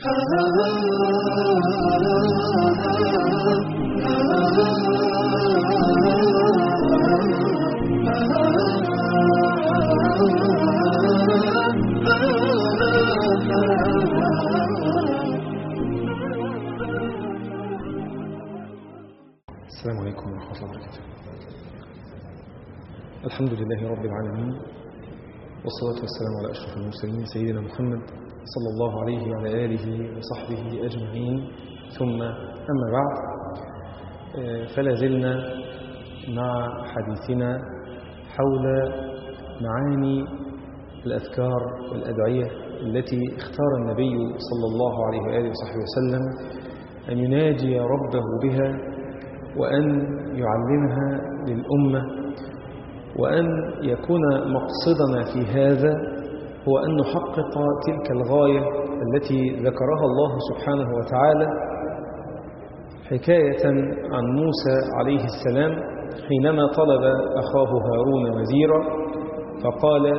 السلام عليكم ورحمة الله وبركاته الحمد لله رب العالمين والصلاة والسلام على أشرف المرسلين سيدنا محمد صلى الله عليه وعلى آله وصحبه أجمعين ثم أما بعد فلا زلنا مع حديثنا حول معاني الأذكار والأدعية التي اختار النبي صلى الله عليه وآله وصحبه وسلم أن يناجي ربه بها وأن يعلمها للأمة وأن يكون مقصدنا في هذا هو أن نحقق تلك الغاية التي ذكرها الله سبحانه وتعالى حكاية عن موسى عليه السلام حينما طلب أخاه هارون وزيرا فقال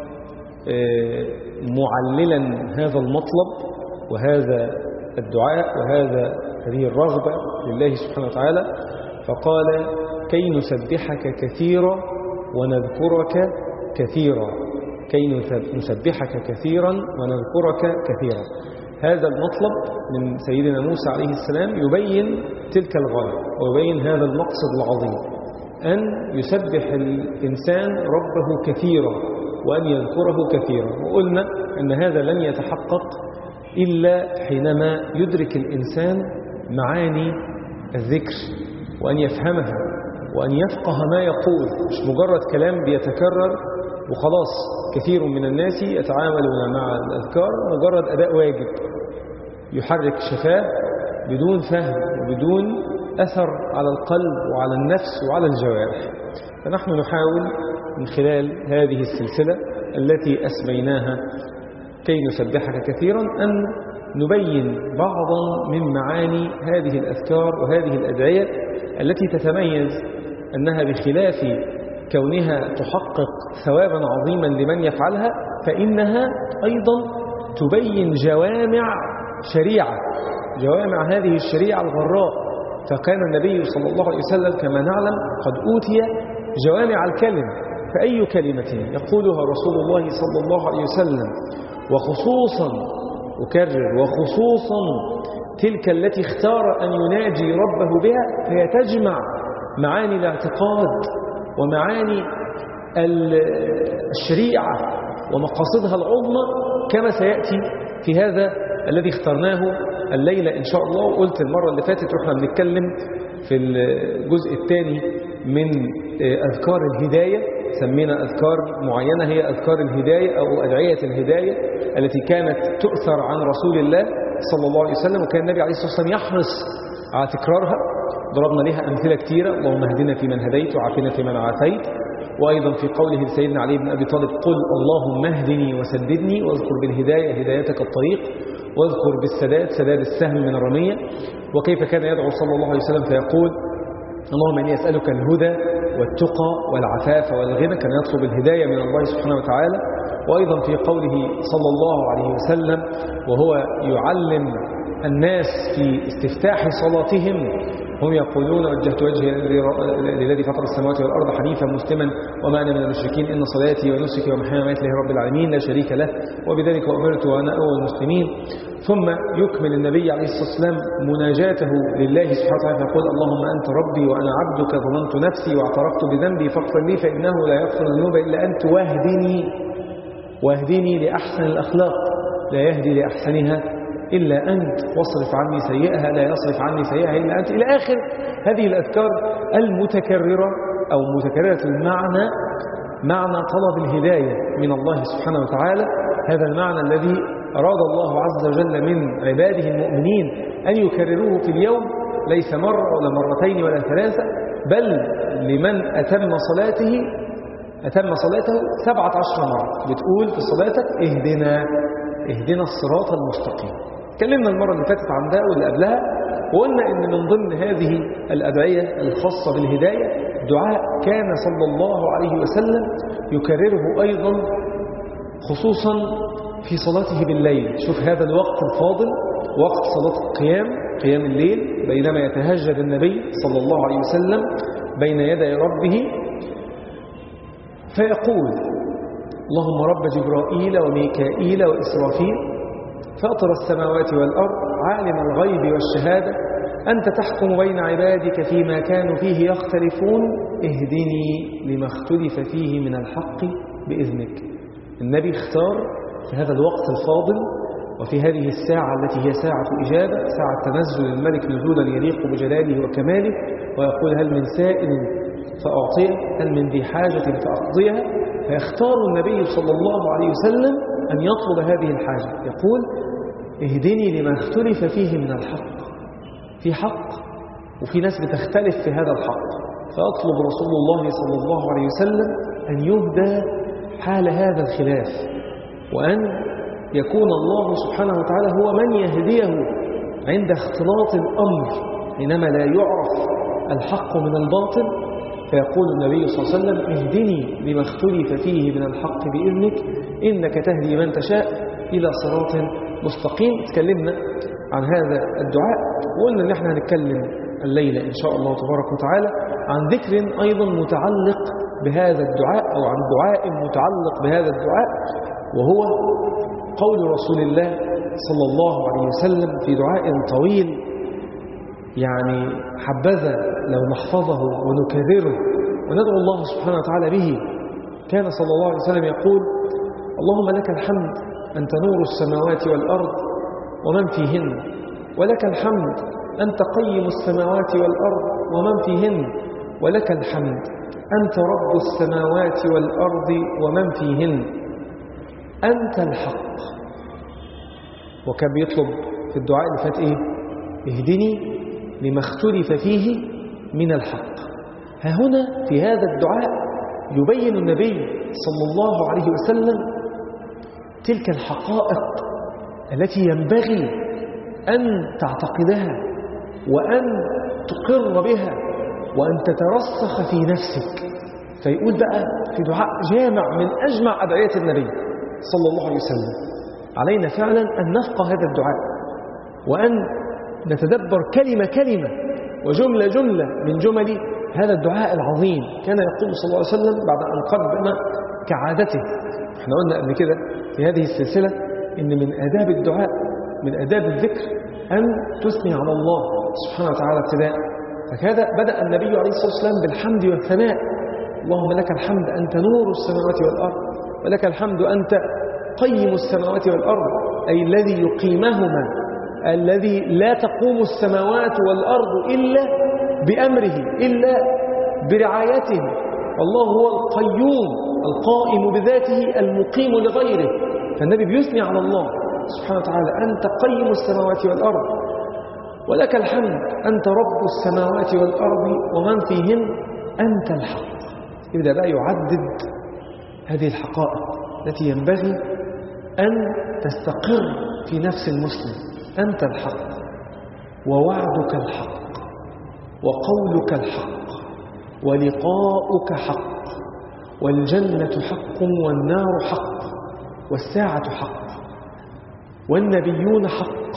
معللا هذا المطلب وهذا الدعاء وهذا هذه الرغبة لله سبحانه وتعالى فقال كي نسبحك كثيرا ونذكرك كثيرا كي نسبحك كثيرا ونذكرك كثيرا هذا المطلب من سيدنا موسى عليه السلام يبين تلك الغاية ويبين هذا المقصد العظيم أن يسبح الإنسان ربه كثيرا وأن يذكره كثيرا وقلنا أن هذا لن يتحقق إلا حينما يدرك الإنسان معاني الذكر وأن يفهمها وأن يفقه ما يقول مش مجرد كلام بيتكرر وخلاص كثير من الناس يتعاملون مع الأذكار مجرد أداء واجب يحرك شفاه بدون فهم وبدون أثر على القلب وعلى النفس وعلى الجوارح فنحن نحاول من خلال هذه السلسلة التي أسميناها كي نسبحك كثيرا أن نبين بعضا من معاني هذه الأذكار وهذه الأدعية التي تتميز أنها بخلاف كونها تحقق ثوابا عظيما لمن يفعلها فإنها أيضا تبين جوامع شريعة جوامع هذه الشريعة الغراء فكان النبي صلى الله عليه وسلم كما نعلم قد أوتي جوامع الكلم فأي كلمة يقولها رسول الله صلى الله عليه وسلم وخصوصا أكرر وخصوصا تلك التي اختار أن يناجي ربه بها فهي تجمع معاني الاعتقاد ومعاني الشريعة ومقاصدها العظمى كما سيأتي في هذا الذي اخترناه الليلة إن شاء الله وقلت المرة اللي فاتت وإحنا بنتكلم في الجزء الثاني من أذكار الهداية سمينا أذكار معينة هي أذكار الهداية أو أدعية الهداية التي كانت تؤثر عن رسول الله صلى الله عليه وسلم وكان النبي عليه الصلاة والسلام يحرص على تكرارها ضربنا لها أمثلة كثيرة اللهم اهدنا فيمن هديت وعافنا فيمن عافيت وأيضا في قوله لسيدنا علي بن أبي طالب قل اللهم اهدني وسددني واذكر بالهداية هدايتك الطريق واذكر بالسداد سداد السهم من الرمية وكيف كان يدعو صلى الله عليه وسلم فيقول اللهم إني أسألك الهدى والتقى والعفاف والغنى كان يطلب الهداية من الله سبحانه وتعالى وأيضا في قوله صلى الله عليه وسلم وهو يعلم الناس في استفتاح صلاتهم هم يقولون وجهت وجهي للذي فطر السماوات والأرض حنيفا مسلما وما أنا من المشركين إن صلاتي ونسكي ومحياي ومماتي لله رب العالمين لا شريك له وبذلك أمرت وأنا أول المسلمين ثم يكمل النبي عليه الصلاة والسلام مناجاته لله سبحانه وتعالى فيقول اللهم أنت ربي وأنا عبدك ظلمت نفسي واعترفت بذنبي فاغفر لي فإنه لا يغفر الذنوب إلا أنت واهدني واهدني لأحسن الأخلاق لا يهدي لأحسنها إلا أنت واصرف عني سيئها لا يصرف عني سيئها إلا أنت إلى آخر هذه الأذكار المتكررة أو متكررة المعنى معنى طلب الهداية من الله سبحانه وتعالى هذا المعنى الذي أراد الله عز وجل من عباده المؤمنين أن يكرروه في اليوم ليس مرة ولا مرتين ولا ثلاثة بل لمن أتم صلاته أتم صلاته سبعة عشر مرة بتقول في صلاتك اهدنا اهدنا الصراط المستقيم اتكلمنا المرة اللي فاتت عن ده واللي قبلها وقلنا ان من ضمن هذه الأدعية الخاصة بالهداية دعاء كان صلى الله عليه وسلم يكرره أيضا خصوصا في صلاته بالليل شوف هذا الوقت الفاضل وقت صلاة القيام قيام الليل بينما يتهجد النبي صلى الله عليه وسلم بين يدي ربه فيقول اللهم رب جبرائيل وميكائيل وإسرافيل فاطر السماوات والأرض عالم الغيب والشهادة أنت تحكم بين عبادك فيما كانوا فيه يختلفون اهدني لما اختلف فيه من الحق بإذنك النبي اختار في هذا الوقت الفاضل وفي هذه الساعة التي هي ساعة إجابة ساعة تنزل الملك نزولا يليق بجلاله وكماله ويقول هل من سائل فأعطيه هل من ذي حاجة فأقضيها فيختار النبي صلى الله عليه وسلم أن يطلب هذه الحاجة يقول اهدني لما اختلف فيه من الحق في حق وفي ناس بتختلف في هذا الحق فأطلب رسول الله صلى الله عليه وسلم أن يهدى حال هذا الخلاف وأن يكون الله سبحانه وتعالى هو من يهديه عند اختلاط الأمر حينما لا يعرف الحق من الباطل فيقول النبي صلى الله عليه وسلم اهدني لما اختلف فيه من الحق بإذنك إنك تهدي من تشاء إلى صراط مستقيم تكلمنا عن هذا الدعاء وقلنا ان احنا هنتكلم الليلة إن شاء الله تبارك وتعالى عن ذكر أيضا متعلق بهذا الدعاء أو عن دعاء متعلق بهذا الدعاء وهو قول رسول الله صلى الله عليه وسلم في دعاء طويل يعني حبذا لو نحفظه ونكرره وندعو الله سبحانه وتعالى به كان صلى الله عليه وسلم يقول اللهم لك الحمد أنت نور السماوات والأرض ومن فيهن ولك الحمد أنت قيم السماوات والأرض ومن فيهن ولك الحمد أنت رب السماوات والأرض ومن فيهن أنت الحق وكان بيطلب في الدعاء اللي فات إيه اهدني لما اختلف فيه من الحق ها هنا في هذا الدعاء يبين النبي صلى الله عليه وسلم تلك الحقائق التي ينبغي أن تعتقدها وأن تقر بها وأن تترسخ في نفسك فيقول بقى في دعاء جامع من أجمع أدعية النبي صلى الله عليه وسلم علينا فعلا أن نفقه هذا الدعاء وأن نتدبر كلمة كلمة وجملة جملة من جمل هذا الدعاء العظيم كان يقول صلى الله عليه وسلم بعد أن قدم كعادته احنا قلنا قبل كده في هذه السلسلة إن من آداب الدعاء من آداب الذكر أن تثني على الله سبحانه وتعالى ابتداء فكذا بدأ النبي عليه الصلاة والسلام بالحمد والثناء اللهم لك الحمد أنت نور السماوات والأرض ولك الحمد أنت قيم السماوات والأرض أي الذي يقيمهما الذي لا تقوم السماوات والأرض إلا بأمره إلا برعايته الله هو القيوم القائم بذاته المقيم لغيره فالنبي بيثني على الله سبحانه وتعالى أنت قيم السماوات والأرض ولك الحمد أنت رب السماوات والأرض ومن فيهن أنت الحق يبدأ بقى يعدد هذه الحقائق التي ينبغي أن تستقر في نفس المسلم أنت الحق ووعدك الحق وقولك الحق ولقاؤك حق والجنة حق والنار حق والساعة حق والنبيون حق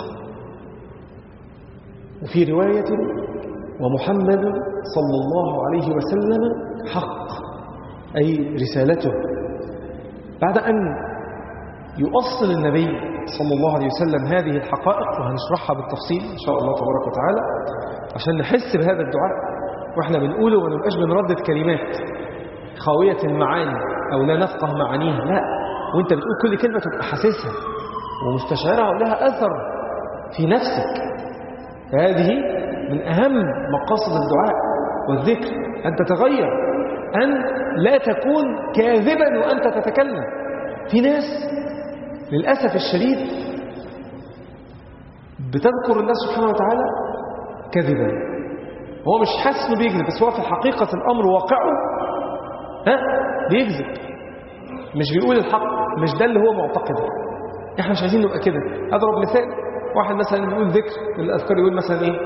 وفي رواية ومحمد صلى الله عليه وسلم حق أي رسالته بعد أن يؤصل النبي صلى الله عليه وسلم هذه الحقائق وهنشرحها بالتفصيل إن شاء الله تبارك وتعالى عشان نحس بهذا الدعاء وإحنا بنقوله وما نبقاش بنردد كلمات خاوية المعاني أو لا نفقه معانيها لا وانت بتقول كل كلمة تبقى حاسسها ومستشعرها ولها أثر في نفسك فهذه من أهم مقاصد الدعاء والذكر أن تتغير أن لا تكون كاذبا وأنت تتكلم في ناس للأسف الشديد بتذكر الله سبحانه وتعالى كذبا هو مش حاسس انه بيكذب بس هو في حقيقة الأمر واقعه ها بيكذب مش بيقول الحق مش ده اللي هو معتقده احنا مش عايزين نبقى كده اضرب مثال واحد مثلا يقول ذكر من الاذكار يقول مثلا ايه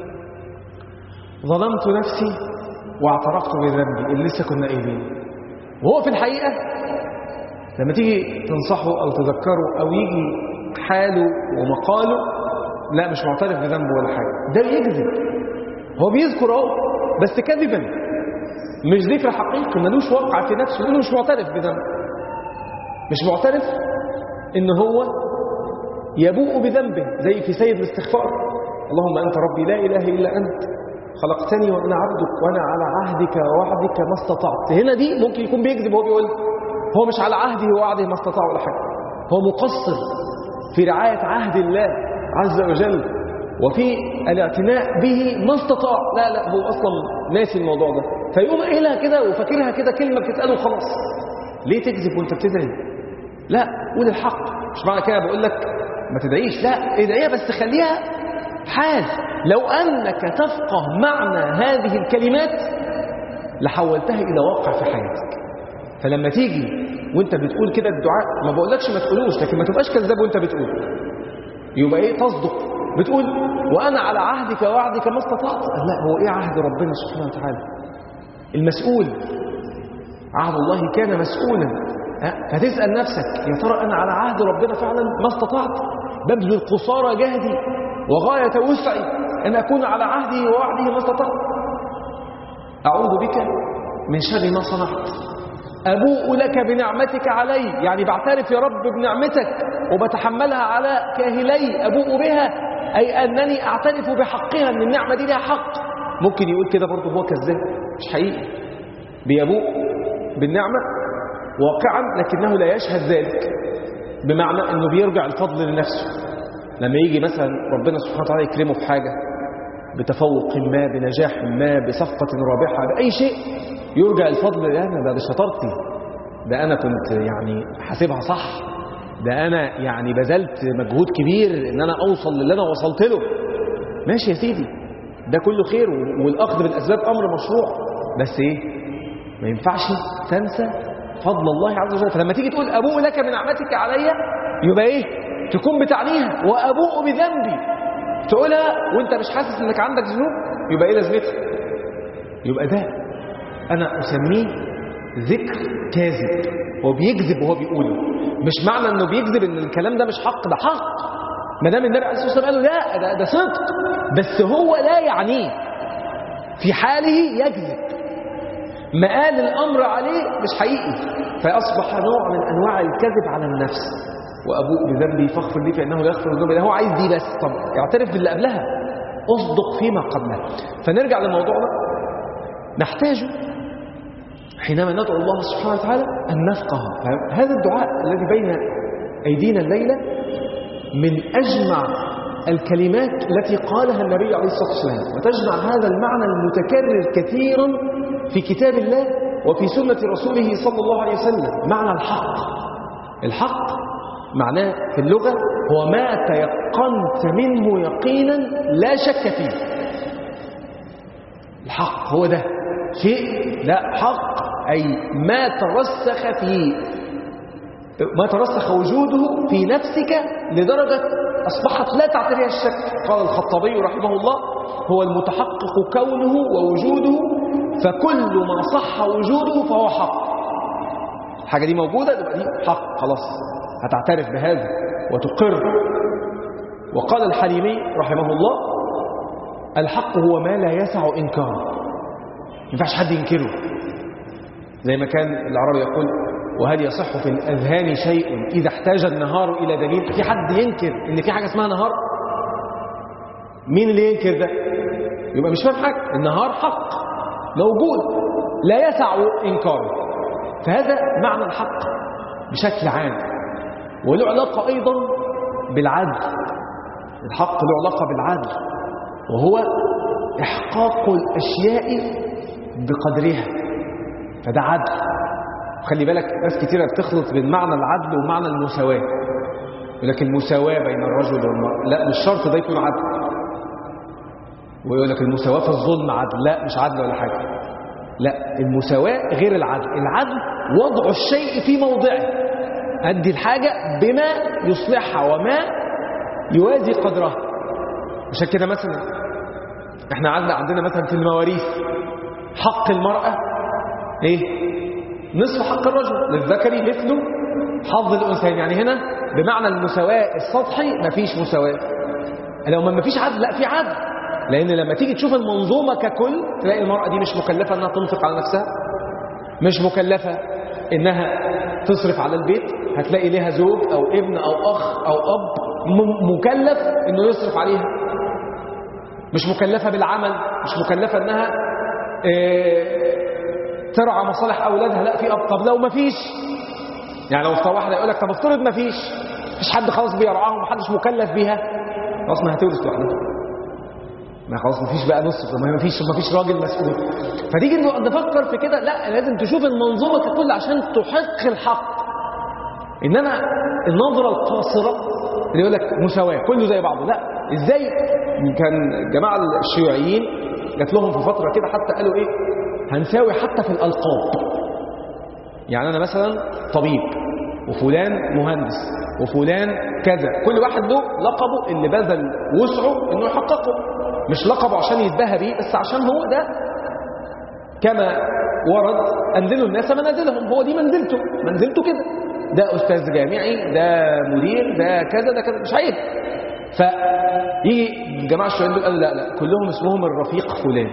ظلمت نفسي واعترفت بذنبي اللي لسه كنا قايلين وهو في الحقيقه لما تيجي تنصحه أو تذكره أو يجي حاله ومقاله لا مش معترف بذنبه ولا حاجة ده بيكذب هو بيذكر اهو بس كذبا مش ذكر حقيقي ملوش واقع في نفسه يقول مش معترف بذنبه مش معترف ان هو يبوء بذنبه زي في سيد الاستغفار اللهم أنت ربي لا إله إلا أنت خلقتني وأنا عبدك وأنا على عهدك ووعدك ما استطعت هنا دي ممكن يكون بيكذب وهو بيقول هو مش على عهده ووعده ما استطاع ولا حاجة هو مقصر في رعاية عهد الله عز وجل وفي الاعتناء به ما استطاع لا لا هو أصلا ناسي الموضوع ده فيقوم قايلها كده وفاكرها كده كلمة بتتقال وخلاص ليه تكذب وانت بتدعي لا قول الحق مش معنى كده بقول لك ما تدعيش لا ادعيها بس خليها حال لو أنك تفقه معنى هذه الكلمات لحولتها إلى واقع في حياتك فلما تيجي وانت بتقول كده الدعاء ما بقولكش ما تقولوش لكن ما تبقاش كذاب وانت بتقول يبقى ايه تصدق بتقول وانا على عهدك ووعدك ما استطعت لا هو ايه عهد ربنا سبحانه وتعالى المسؤول عهد الله كان مسؤولا فتسأل نفسك يا ترى أنا على عهد ربنا فعلا ما استطعت ببذل قصارى جهدي وغاية وسعي أن أكون على عهده ووعده ما استطعت أعوذ بك من شر ما صنعت أبوء لك بنعمتك علي يعني بعترف يا رب بنعمتك وبتحملها على كاهلي أبوء بها أي أنني أعترف بحقها أن النعمة دي لها حق ممكن يقول كده برضه هو كذاب مش حقيقي بيبوء بالنعمة واقعا لكنه لا يشهد ذلك بمعنى أنه بيرجع الفضل لنفسه لما يجي مثلا ربنا سبحانه وتعالى يكرمه في حاجة بتفوق ما بنجاح ما بصفقة رابحة بأي شيء يرجع الفضل أنا ده بشطارتي ده أنا كنت يعني حاسبها صح ده أنا يعني بذلت مجهود كبير إن أنا أوصل للي أنا وصلت له ماشي يا سيدي ده كله خير والأخذ بالأسباب أمر مشروع بس إيه ما ينفعش تنسى فضل الله عز وجل فلما تيجي تقول أبوء لك من نعمتك علي يبقى إيه تكون بتعنيها وأبوء بذنبي تقولها وانت مش حاسس انك عندك ذنوب يبقى ايه لازمتها يبقى ده انا اسميه ذكر كاذب هو بيكذب وهو بيقوله مش معنى انه بيكذب ان الكلام ده مش حق ده حق ما دام النبي عليه الصلاه والسلام قال له لا ده, ده صدق بس هو لا يعنيه في حاله يكذب مآل الامر عليه مش حقيقي فاصبح نوع من انواع الكذب على النفس وأبوء بذنبي فاغفر لي فإنه لا يغفر الذنوب هو عايز دي بس طب اعترف باللي قبلها اصدق فيما قبلها فنرجع لموضوعنا نحتاج حينما ندعو الله سبحانه وتعالى أن نفقه هذا الدعاء الذي بين أيدينا الليلة من أجمع الكلمات التي قالها النبي عليه الصلاة والسلام وتجمع هذا المعنى المتكرر كثيرا في كتاب الله وفي سنة رسوله صلى الله عليه وسلم معنى الحق الحق معناه في اللغة هو ما تيقنت منه يقينا لا شك فيه الحق هو ده شيء لا حق أي ما ترسخ فيه ما ترسخ وجوده في نفسك لدرجة أصبحت لا تعتريها الشك قال الخطابي رحمه الله هو المتحقق كونه ووجوده فكل ما صح وجوده فهو حق الحاجة دي موجودة تبقى دي حق خلاص هتعترف بهذا وتقر وقال الحليمي رحمه الله الحق هو ما لا يسع إنكاره ما ينفعش حد ينكره زي ما كان العربي يقول وهل يصح في الأذهان شيء إذا احتاج النهار إلى دليل في حد ينكر إن في حاجة اسمها نهار مين اللي ينكر ده يبقى مش فاهم حاجة النهار حق موجود لا يسع إنكاره فهذا معنى الحق بشكل عام وله علاقة أيضا بالعدل الحق له علاقة بالعدل وهو إحقاق الأشياء بقدرها فده عدل خلي بالك ناس كتيرة بتخلط بين معنى العدل ومعنى المساواة يقول لك المساواة بين الرجل والمرأة لا مش شرط ده يكون عدل ويقول لك المساواة في الظلم عدل لا مش عدل ولا حاجة لا المساواة غير العدل العدل وضع الشيء في موضعه أدي الحاجة بما يصلحها وما يوازي قدرها عشان كده مثلا احنا عندنا عندنا مثلا في المواريث حق المرأة ايه نصف حق الرجل للذكر مثله حظ الأنثيين يعني هنا بمعنى المساواة السطحي مفيش مساواة لو ما مفيش عدل لا في عدل لأن لما تيجي تشوف المنظومة ككل تلاقي المرأة دي مش مكلفة أنها تنفق على نفسها مش مكلفة إنها تصرف على البيت هتلاقي لها زوج أو ابن أو أخ أو أب م- مكلف إنه يصرف عليها مش مكلفة بالعمل مش مكلفة إنها آه، ترعى مصالح أولادها لا في أب طب لو ما فيش يعني لو افترض واحد يقول لك طب افترض ما فيش مفيش حد خلاص بيرعاهم ومحدش مكلف بيها خلاص ما هتورث لوحدها ما خلاص مفيش بقى نص ما مفيش مفيش راجل مسؤول فتيجي نفكر في كده لا لازم تشوف المنظومه ككل عشان تحق الحق انما النظره القاصره اللي يقول لك مساواه كله زي بعضه لا ازاي كان الجماعه الشيوعيين جات لهم في فتره كده حتى قالوا ايه هنساوي حتى في الالقاب يعني انا مثلا طبيب وفلان مهندس وفلان كذا كل واحد له لقبه اللي بذل وسعه انه يحققه مش لقبه عشان يتباهى بيه بس عشان هو ده كما ورد انزلوا الناس منازلهم هو دي منزلته منزلته كده ده استاذ جامعي ده مدير ده كذا ده كذا مش عيب فيجي الجماعه الشيوعيين دول قالوا لا لا كلهم اسمهم الرفيق فلان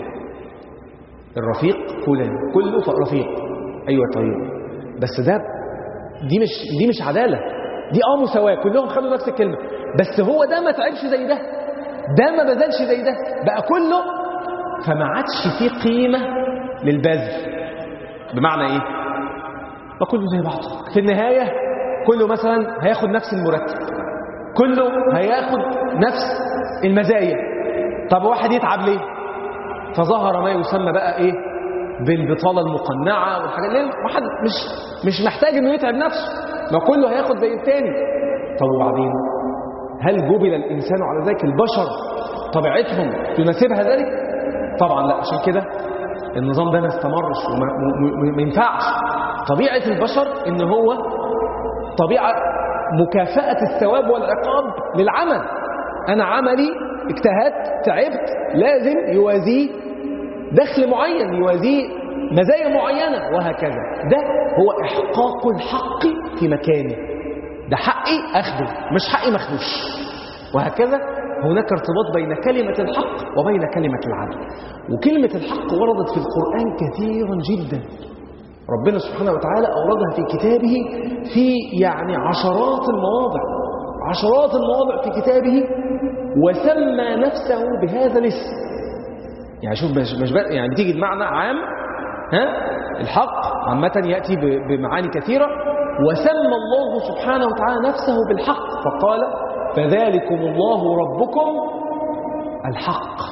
الرفيق فلان كله ف- رفيق ايوه طيب بس ده دي مش دي مش عداله دي اه مساواه كلهم خدوا نفس الكلمه بس هو ده ما تعبش زي ده ده ما بذلش زي ده بقى كله فما عادش فيه قيمه للبذل بمعنى ايه ما كله زي بعضه في النهايه كله مثلا هياخد نفس المرتب كله هياخد نفس المزايا طب واحد يتعب ليه فظهر ما يسمى بقى ايه بالبطاله المقنعه والحاجات ليه واحد مش مش محتاج انه يتعب نفسه ما كله هياخد زي التاني طب وبعدين هل جبل الانسان على ذلك البشر طبيعتهم تناسبها ذلك طبعا لا عشان كده النظام ده ما استمرش وما م- م- ما ينفعش طبيعه البشر ان هو طبيعه مكافاه الثواب والعقاب للعمل انا عملي اجتهدت تعبت لازم يوازيه دخل معين يوازيه مزايا معينة وهكذا ده هو إحقاق الحق في مكانه ده حقي أخده مش حقي مخدوش وهكذا هناك ارتباط بين كلمة الحق وبين كلمة العدل وكلمة الحق وردت في القرآن كثيرا جدا ربنا سبحانه وتعالى أوردها في كتابه في يعني عشرات المواضع عشرات المواضع في كتابه وسمى نفسه بهذا الاسم يعني شوف مش مش بقى- يعني بتيجي المعنى عام ها الحق عامة يأتي ب- بمعاني كثيرة وسمى الله سبحانه وتعالى نفسه بالحق فقال فذلكم الله ربكم الحق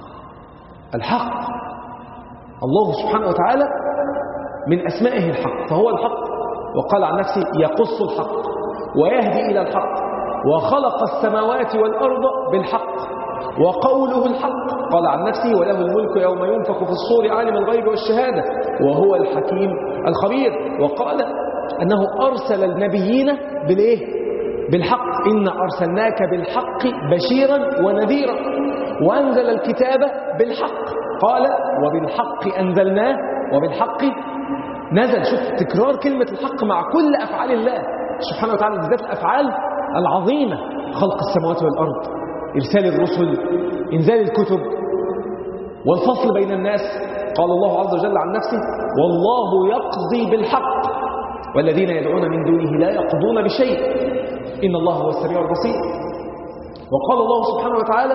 الحق الله سبحانه وتعالى من أسمائه الحق فهو الحق وقال عن نفسه يقص الحق ويهدي إلى الحق وخلق السماوات والأرض بالحق وقوله الحق قال عن نفسه وله الملك يوم ينفخ في الصور عالم الغيب والشهادة وهو الحكيم الخبير وقال أنه أرسل النبيين بالإيه؟ بالحق إن أرسلناك بالحق بشيرا ونذيرا وأنزل الكتاب بالحق قال وبالحق أنزلناه وبالحق نزل شوف تكرار كلمة الحق مع كل أفعال الله سبحانه وتعالى بالذات الأفعال العظيمة خلق السماوات والأرض إرسال الرسل إنزال الكتب والفصل بين الناس قال الله عز وجل عن نفسه والله يقضي بالحق والذين يدعون من دونه لا يقضون بشيء إن الله هو السميع البصير وقال الله سبحانه وتعالى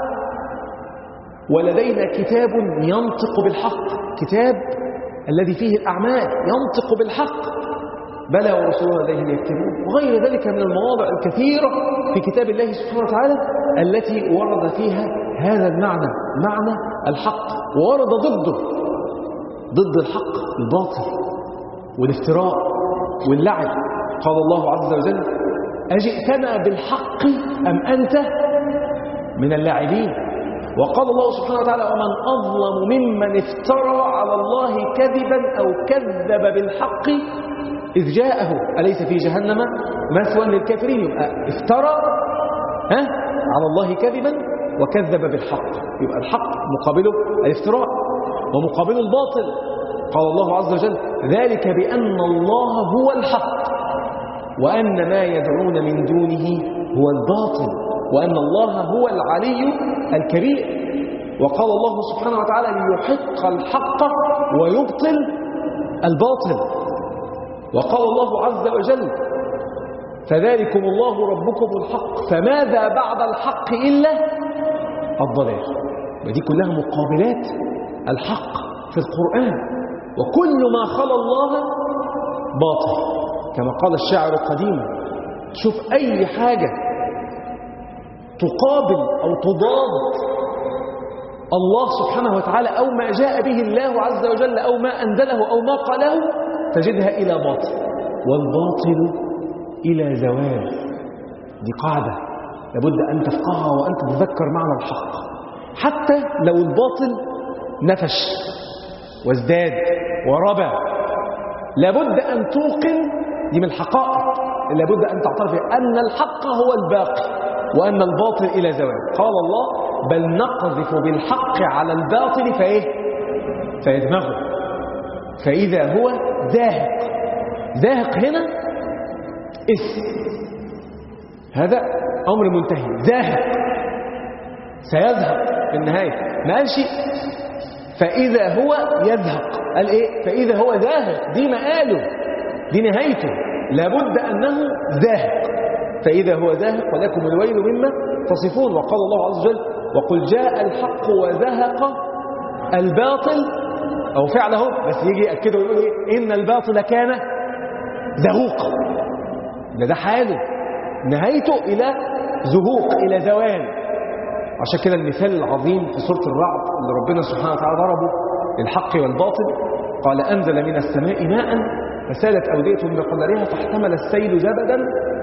ولدينا كتاب ينطق بالحق كتاب الذي فيه الأعمال ينطق بالحق بلى ورسولنا لديهم يكتبون وغير ذلك من المواضع الكثيرة في كتاب الله سبحانه وتعالى التي ورد فيها هذا المعنى معنى الحق وورد ضده ضد الحق الباطل والافتراء واللعب قال الله عز وجل أجئتنا بالحق أم أنت من اللاعبين وقال الله سبحانه وتعالى ومن أظلم ممن افترى على الله كذبا أو كذب بالحق إذ جاءه أليس في جهنم مثوى للكافرين يبقى افترى ها على الله كذبا وكذب بالحق يبقى الحق مقابله الافتراء ومقابله الباطل قال الله عز وجل ذلك بأن الله هو الحق وأن ما يدعون من دونه هو الباطل وأن الله هو العلي الكبير وقال الله سبحانه وتعالى ليحق الحق ويبطل الباطل وقال الله عز وجل فذلكم الله ربكم الحق فماذا بعد الحق إلا الضلال ودي كلها مقابلات الحق في القرآن وكل ما خلى الله باطل كما قال الشاعر قديما شوف أي حاجة تقابل أو تضاد الله سبحانه وتعالى أو ما جاء به الله عز وجل أو ما أنزله أو ما قاله تجدها إلى باطل والباطل إلى زوال دي قاعدة لابد أن تفقهها وأن تتذكر معنى الحق حتى لو الباطل نفش وازداد وربى لابد أن توقن دي من الحقائق لابد أن تعترف أن الحق هو الباقي وأن الباطل إلى زوال قال الله بل نقذف بالحق على الباطل فإيه فيدمغه فإذا هو زاهق زاهق هنا اسم هذا أمر منتهي زاهق سيذهب في النهاية ما قالش فإذا هو يذهق قال إيه فإذا هو ذاهق دي مقاله دي نهايته لابد أنه ذاهق فإذا هو ذاهق ولكم الويل مما تصفون وقال الله عز وجل وقل جاء الحق وزهق الباطل أو فعله بس يجي يأكده ويقول إيه إن الباطل كان زهوق ده ده حاله نهايته إلى زهوق إلى زوال عشان كده المثال العظيم في سورة الرعد اللي ربنا سبحانه وتعالى ضربه للحق والباطل قال أنزل من السماء ماء فسالت أودية بقدرها فاحتمل السيل زبدا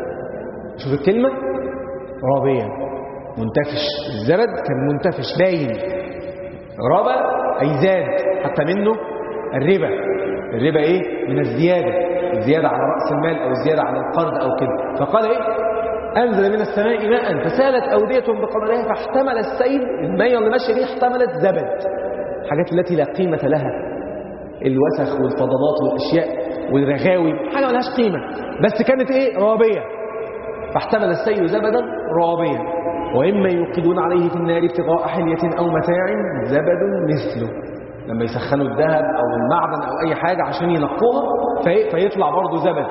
شوف الكلمة رابيا منتفش الزبد كان منتفش باين ربا أي زاد حتى منه الربا الربا إيه؟ من الزيادة الزيادة على رأس المال أو الزيادة على القرض أو كده فقال إيه؟ أنزل من السماء ماء فسالت أودية بقدرها فاحتمل السيل المية اللي ماشية دي احتملت زبد الحاجات التي لا قيمة لها الوسخ والفضلات والأشياء والرغاوي حاجة ملهاش قيمة بس كانت إيه؟ رابية فاحتمل السيل زبدا رابيا وإما يوقدون عليه في النار ابتغاء حلية أو متاع زبد مثله لما يسخنوا الذهب أو المعدن أو أي حاجة عشان ينقوها في فيطلع برضه زبد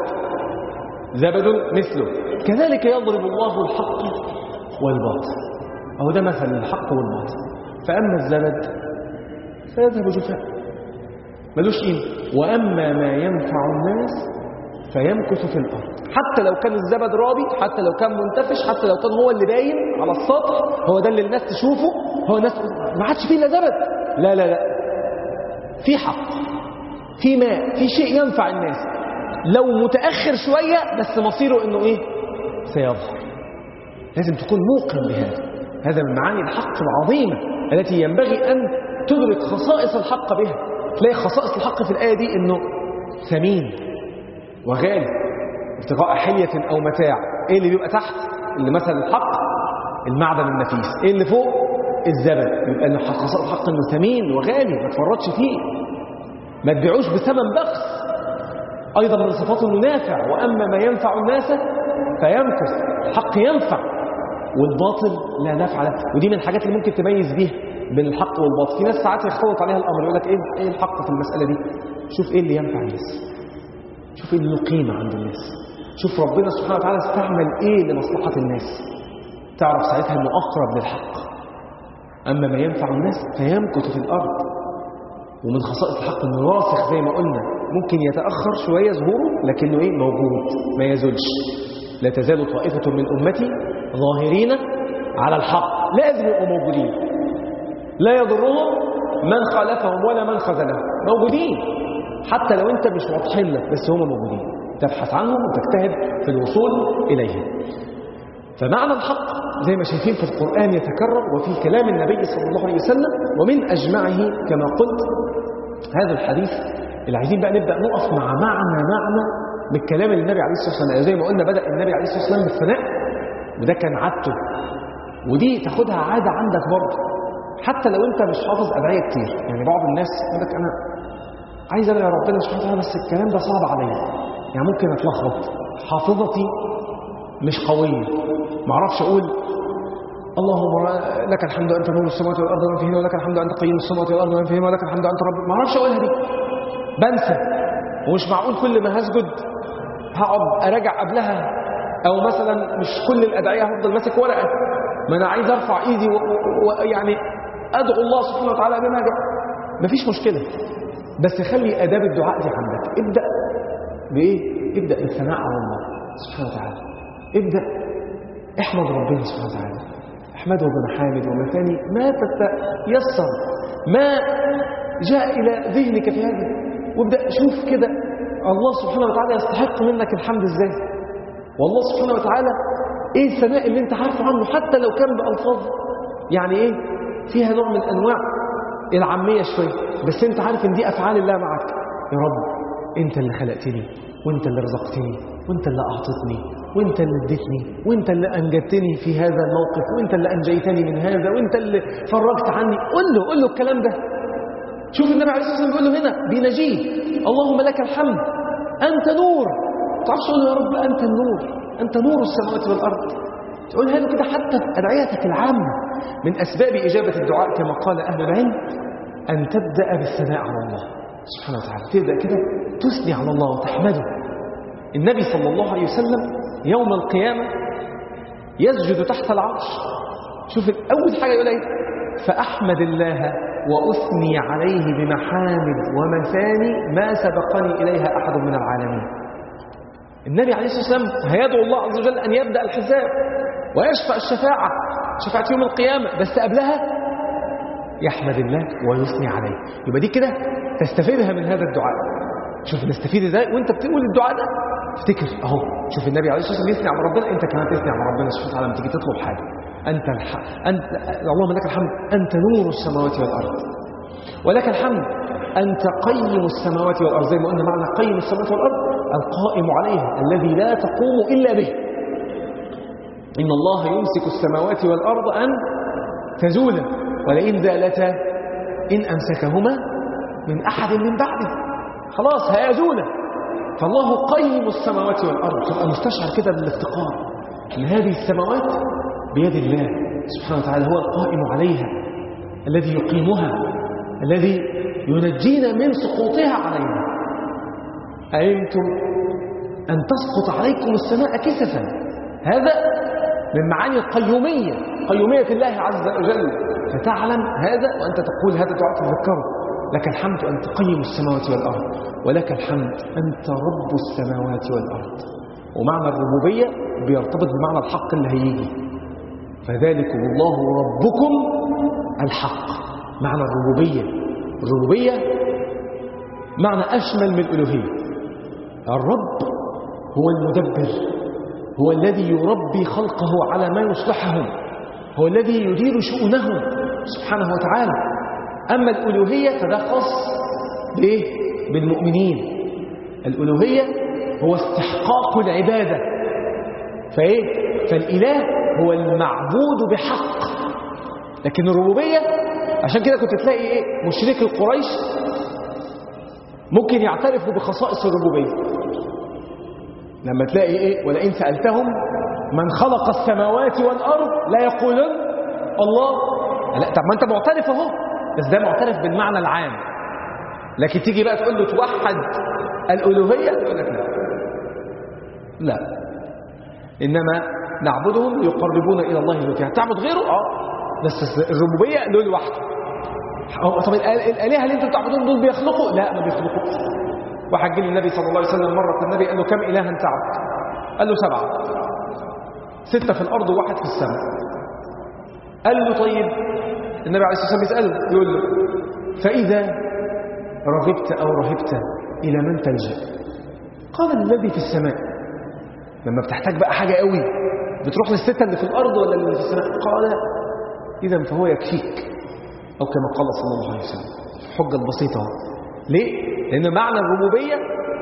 زبد مثله كذلك يضرب الله الحق والباطل أهو ده مثل الحق والباطل فأما الزبد فيذهب جفاء ملوش قيمة وأما ما ينفع الناس فيمكث في الأرض حتى لو كان الزبد رابي حتى لو كان منتفش حتى لو كان هو اللي باين على السطح هو ده اللي الناس تشوفه هو الناس ما عادش فيه الا زبد لا لا لا في حق في ماء في شيء ينفع الناس لو متأخر شوية بس مصيره انه ايه سيظهر لازم تكون موقن بهذا هذا من معاني الحق العظيمة التي ينبغي أن تدرك خصائص الحق بها تلاقي خصائص الحق في الآية دي انه ثمين وغالي ابتغاء حلية أو متاع ايه اللي بيبقى تحت اللي مثلا الحق المعدن النفيس ايه اللي فوق الزبد يبقى ان خصائص الحق انه ثمين وغالي ما تفرطش فيه ما تبيعوش بثمن بخس ايضا من صفاته انه نافع واما ما ينفع الناس فيمكث الحق ينفع والباطل لا نفع له ودي من الحاجات اللي ممكن تميز بيها بين الحق والباطل في ناس ساعات يختلط عليها الامر يقول لك ايه ايه الحق في المساله دي شوف ايه اللي ينفع الناس شوف ايه اللي له قيمه عند الناس شوف ربنا سبحانه وتعالى استعمل ايه لمصلحه الناس تعرف ساعتها انه اقرب للحق اما ما ينفع الناس فيمكث في الارض ومن خصائص الحق انه راسخ زي ما قلنا ممكن يتاخر شويه ظهوره لكنه ايه موجود ما يزولش لا تزال طائفه من امتي ظاهرين على الحق لازم يبقوا موجودين لا يضرهم من خالفهم ولا من خذلهم موجودين حتى لو انت مش واضحين لك بس هم موجودين تبحث عنهم وتجتهد في الوصول اليهم فمعنى الحق زي ما شايفين في القرآن يتكرر وفي كلام النبي صلى الله عليه وسلم ومن أجمعه كما قلت هذا الحديث اللي عايزين بقى نبدأ نقف مع معنى معنى من كلام النبي عليه الصلاة والسلام زي ما قلنا بدأ النبي عليه الصلاة والسلام بالثناء وده كان عادته ودي تاخدها عادة عندك برضه حتى لو انت مش حافظ أدعية كتير يعني بعض الناس يقول لك أنا عايز أدعي ربنا سبحانه وتعالى بس الكلام ده صعب عليا يعني ممكن أتلخبط حافظتي مش قوية ما اعرفش أقول اللهم لك الحمد أنت نور السماوات والأرض ومن فيهن ولك الحمد أنت قيم السماوات والأرض ومن فيهن ولك الحمد أنت رب ما اعرفش أقولها دي بنسى ومش معقول كل ما هسجد هقعد أراجع قبلها أو مثلا مش كل الأدعية هفضل ماسك ورقة ما أنا عايز أرفع إيدي ويعني أدعو الله سبحانه وتعالى بما جاء مفيش مشكلة بس خلي آداب الدعاء دي عندك ابدأ بإيه؟ ابدأ بالثناء على الله سبحانه وتعالى ابدأ احمد ربنا سبحانه وتعالى احمده بمحامد ومثاني ما تتيسر ما جاء إلى ذهنك في هذا وابدأ شوف كده الله سبحانه وتعالى يستحق منك الحمد ازاي والله سبحانه وتعالى ايه الثناء اللي انت عارفه عنه حتى لو كان بألفاظ يعني ايه فيها نوع من انواع العامية شوية بس انت عارف ان دي افعال الله معك يا رب انت اللي خلقتني وانت اللي رزقتني وانت اللي اعطتني وانت اللي اديتني وانت اللي انجدتني في هذا الموقف وانت اللي انجيتني من هذا وانت اللي فرجت عني قل له قل له الكلام ده شوف النبي عليه الصلاه والسلام بيقول له هنا بيناجيه اللهم لك الحمد انت نور ما تعرفش تقول يا رب انت النور انت نور السماوات والارض تقولها له كده حتى في ادعيتك العامه من اسباب اجابه الدعاء كما قال اهل العلم ان تبدا بالثناء على الله سبحانه وتعالى تبدا كده تثني على الله وتحمده النبي صلى الله عليه وسلم يوم القيامه يسجد تحت العرش شوف اول حاجه يقول ايه فاحمد الله وأثني عليه بمحامد ومثاني ما سبقني إليها أحد من العالمين النبي عليه الصلاة والسلام هيدعو الله عز وجل أن يبدأ الحساب ويشفع الشفاعة شفاعة يوم القيامة بس قبلها يحمد الله ويثني عليه يبقى دي كده تستفيدها من هذا الدعاء شوف نستفيد ازاي وانت بتقول الدعاء ده افتكر اهو شوف النبي عليه الصلاه والسلام يثني على ربنا انت كمان تثني على ربنا سبحانه وتعالى لما تيجي تطلب حاجه أنت الح... أنت اللهم لك الحمد أنت نور السماوات والأرض ولك الحمد أنت قيم السماوات والأرض زي ما قلنا معنى قيم السماوات والأرض القائم عليها الذي لا تقوم إلا به إن الله يمسك السماوات والأرض أن تزولا ولئن زالتا إن أمسكهما من أحد من بعده خلاص هيزولا فالله قيم السماوات والأرض تبقى مستشعر كده بالافتقار ان هذه السماوات بيد الله سبحانه وتعالى هو القائم عليها الذي يقيمها الذي ينجينا من سقوطها علينا أأمنتم أن تسقط عليكم السماء كسفا هذا من معاني القيومية قيومية الله عز وجل فتعلم هذا وأنت تقول هذا دعاء تذكره لك الحمد أن تقيم السماوات والأرض ولك الحمد أنت رب السماوات والأرض ومعنى الربوبية بيرتبط بمعنى الحق اللي هيجي فذلكم الله ربكم الحق معنى الربوبية الربوبية معنى أشمل من الألوهية الرب هو المدبر هو الذي يربي خلقه على ما يصلحهم هو الذي يدير شؤونهم سبحانه وتعالى أما الألوهية فده خاص بإيه؟ بالمؤمنين الألوهية هو استحقاق العبادة فإيه؟ فالإله هو المعبود بحق لكن الربوبية عشان كده كنت تلاقي إيه؟ مشركي قريش ممكن يعترفوا بخصائص الربوبية لما تلاقي إيه؟ ولئن سألتهم من خلق السماوات والأرض لا يقولون الله لا طب ما أنت معترف أهو بس ده معترف بالمعنى العام لكن تيجي بقى تقول له توحد الألوهية يقول لك لا لا إنما نعبدهم ليقربونا إلى الله زلفى تعبد غيره اه بس الربوبية له لوحده طب الآلهة اللي انتم بتعبدون دول بيخلقوا لا ما بيخلقوش واحد جه للنبي صلى الله عليه وسلم مرة النبي قال له كم إلها تعبد قال له سبعة ستة في الأرض وواحد في السماء قال له طيب النبي عليه الصلاة والسلام يسأله يقول له فإذا رغبت أو رهبت إلى من تلجأ قال الذي في السماء لما بتحتاج بقى حاجة قوي بتروح للستة اللي في الأرض ولا اللي في السماء قال إذا فهو يكفيك أو كما قال صلى الله عليه وسلم الحجة البسيطة ليه؟ لأن معنى الربوبية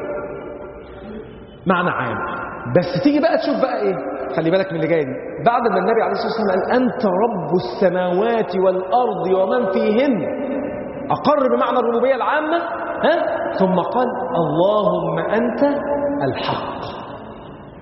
معنى عام بس تيجي بقى تشوف بقى إيه خلي بالك من اللي جاي دي بعد ما النبي عليه الصلاة والسلام قال أنت رب السماوات والأرض ومن فيهن أقر بمعنى الربوبية العامة ها؟ ثم قال اللهم أنت الحق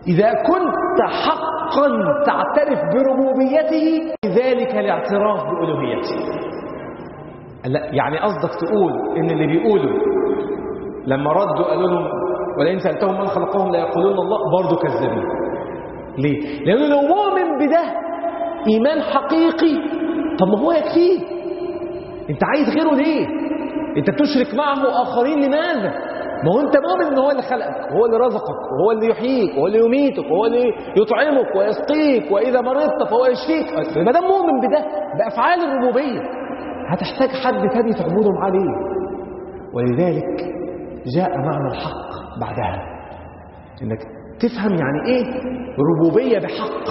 إذا كنت حقا تعترف بربوبيته ذلك الاعتراف بألوهيته لا يعني قصدك تقول إن اللي بيقولوا لما ردوا قالوا لهم ولئن سألتهم من خلقهم لا يقولون الله برضه كذابين ليه؟ لأنه لو مؤمن بده إيمان حقيقي طب ما هو يكفيه أنت عايز غيره ليه؟ أنت بتشرك معه آخرين لماذا؟ ما هو أنت مؤمن إن هو اللي خلقك وهو اللي رزقك وهو اللي يحييك وهو اللي يميتك وهو اللي يطعمك ويسقيك وإذا مرضت فهو يشفيك ما دام مؤمن بده بأفعال الربوبية هتحتاج حد تاني تعبده معاه ليه؟ ولذلك جاء معنى الحق بعدها انك تفهم يعني ايه ربوبيه بحق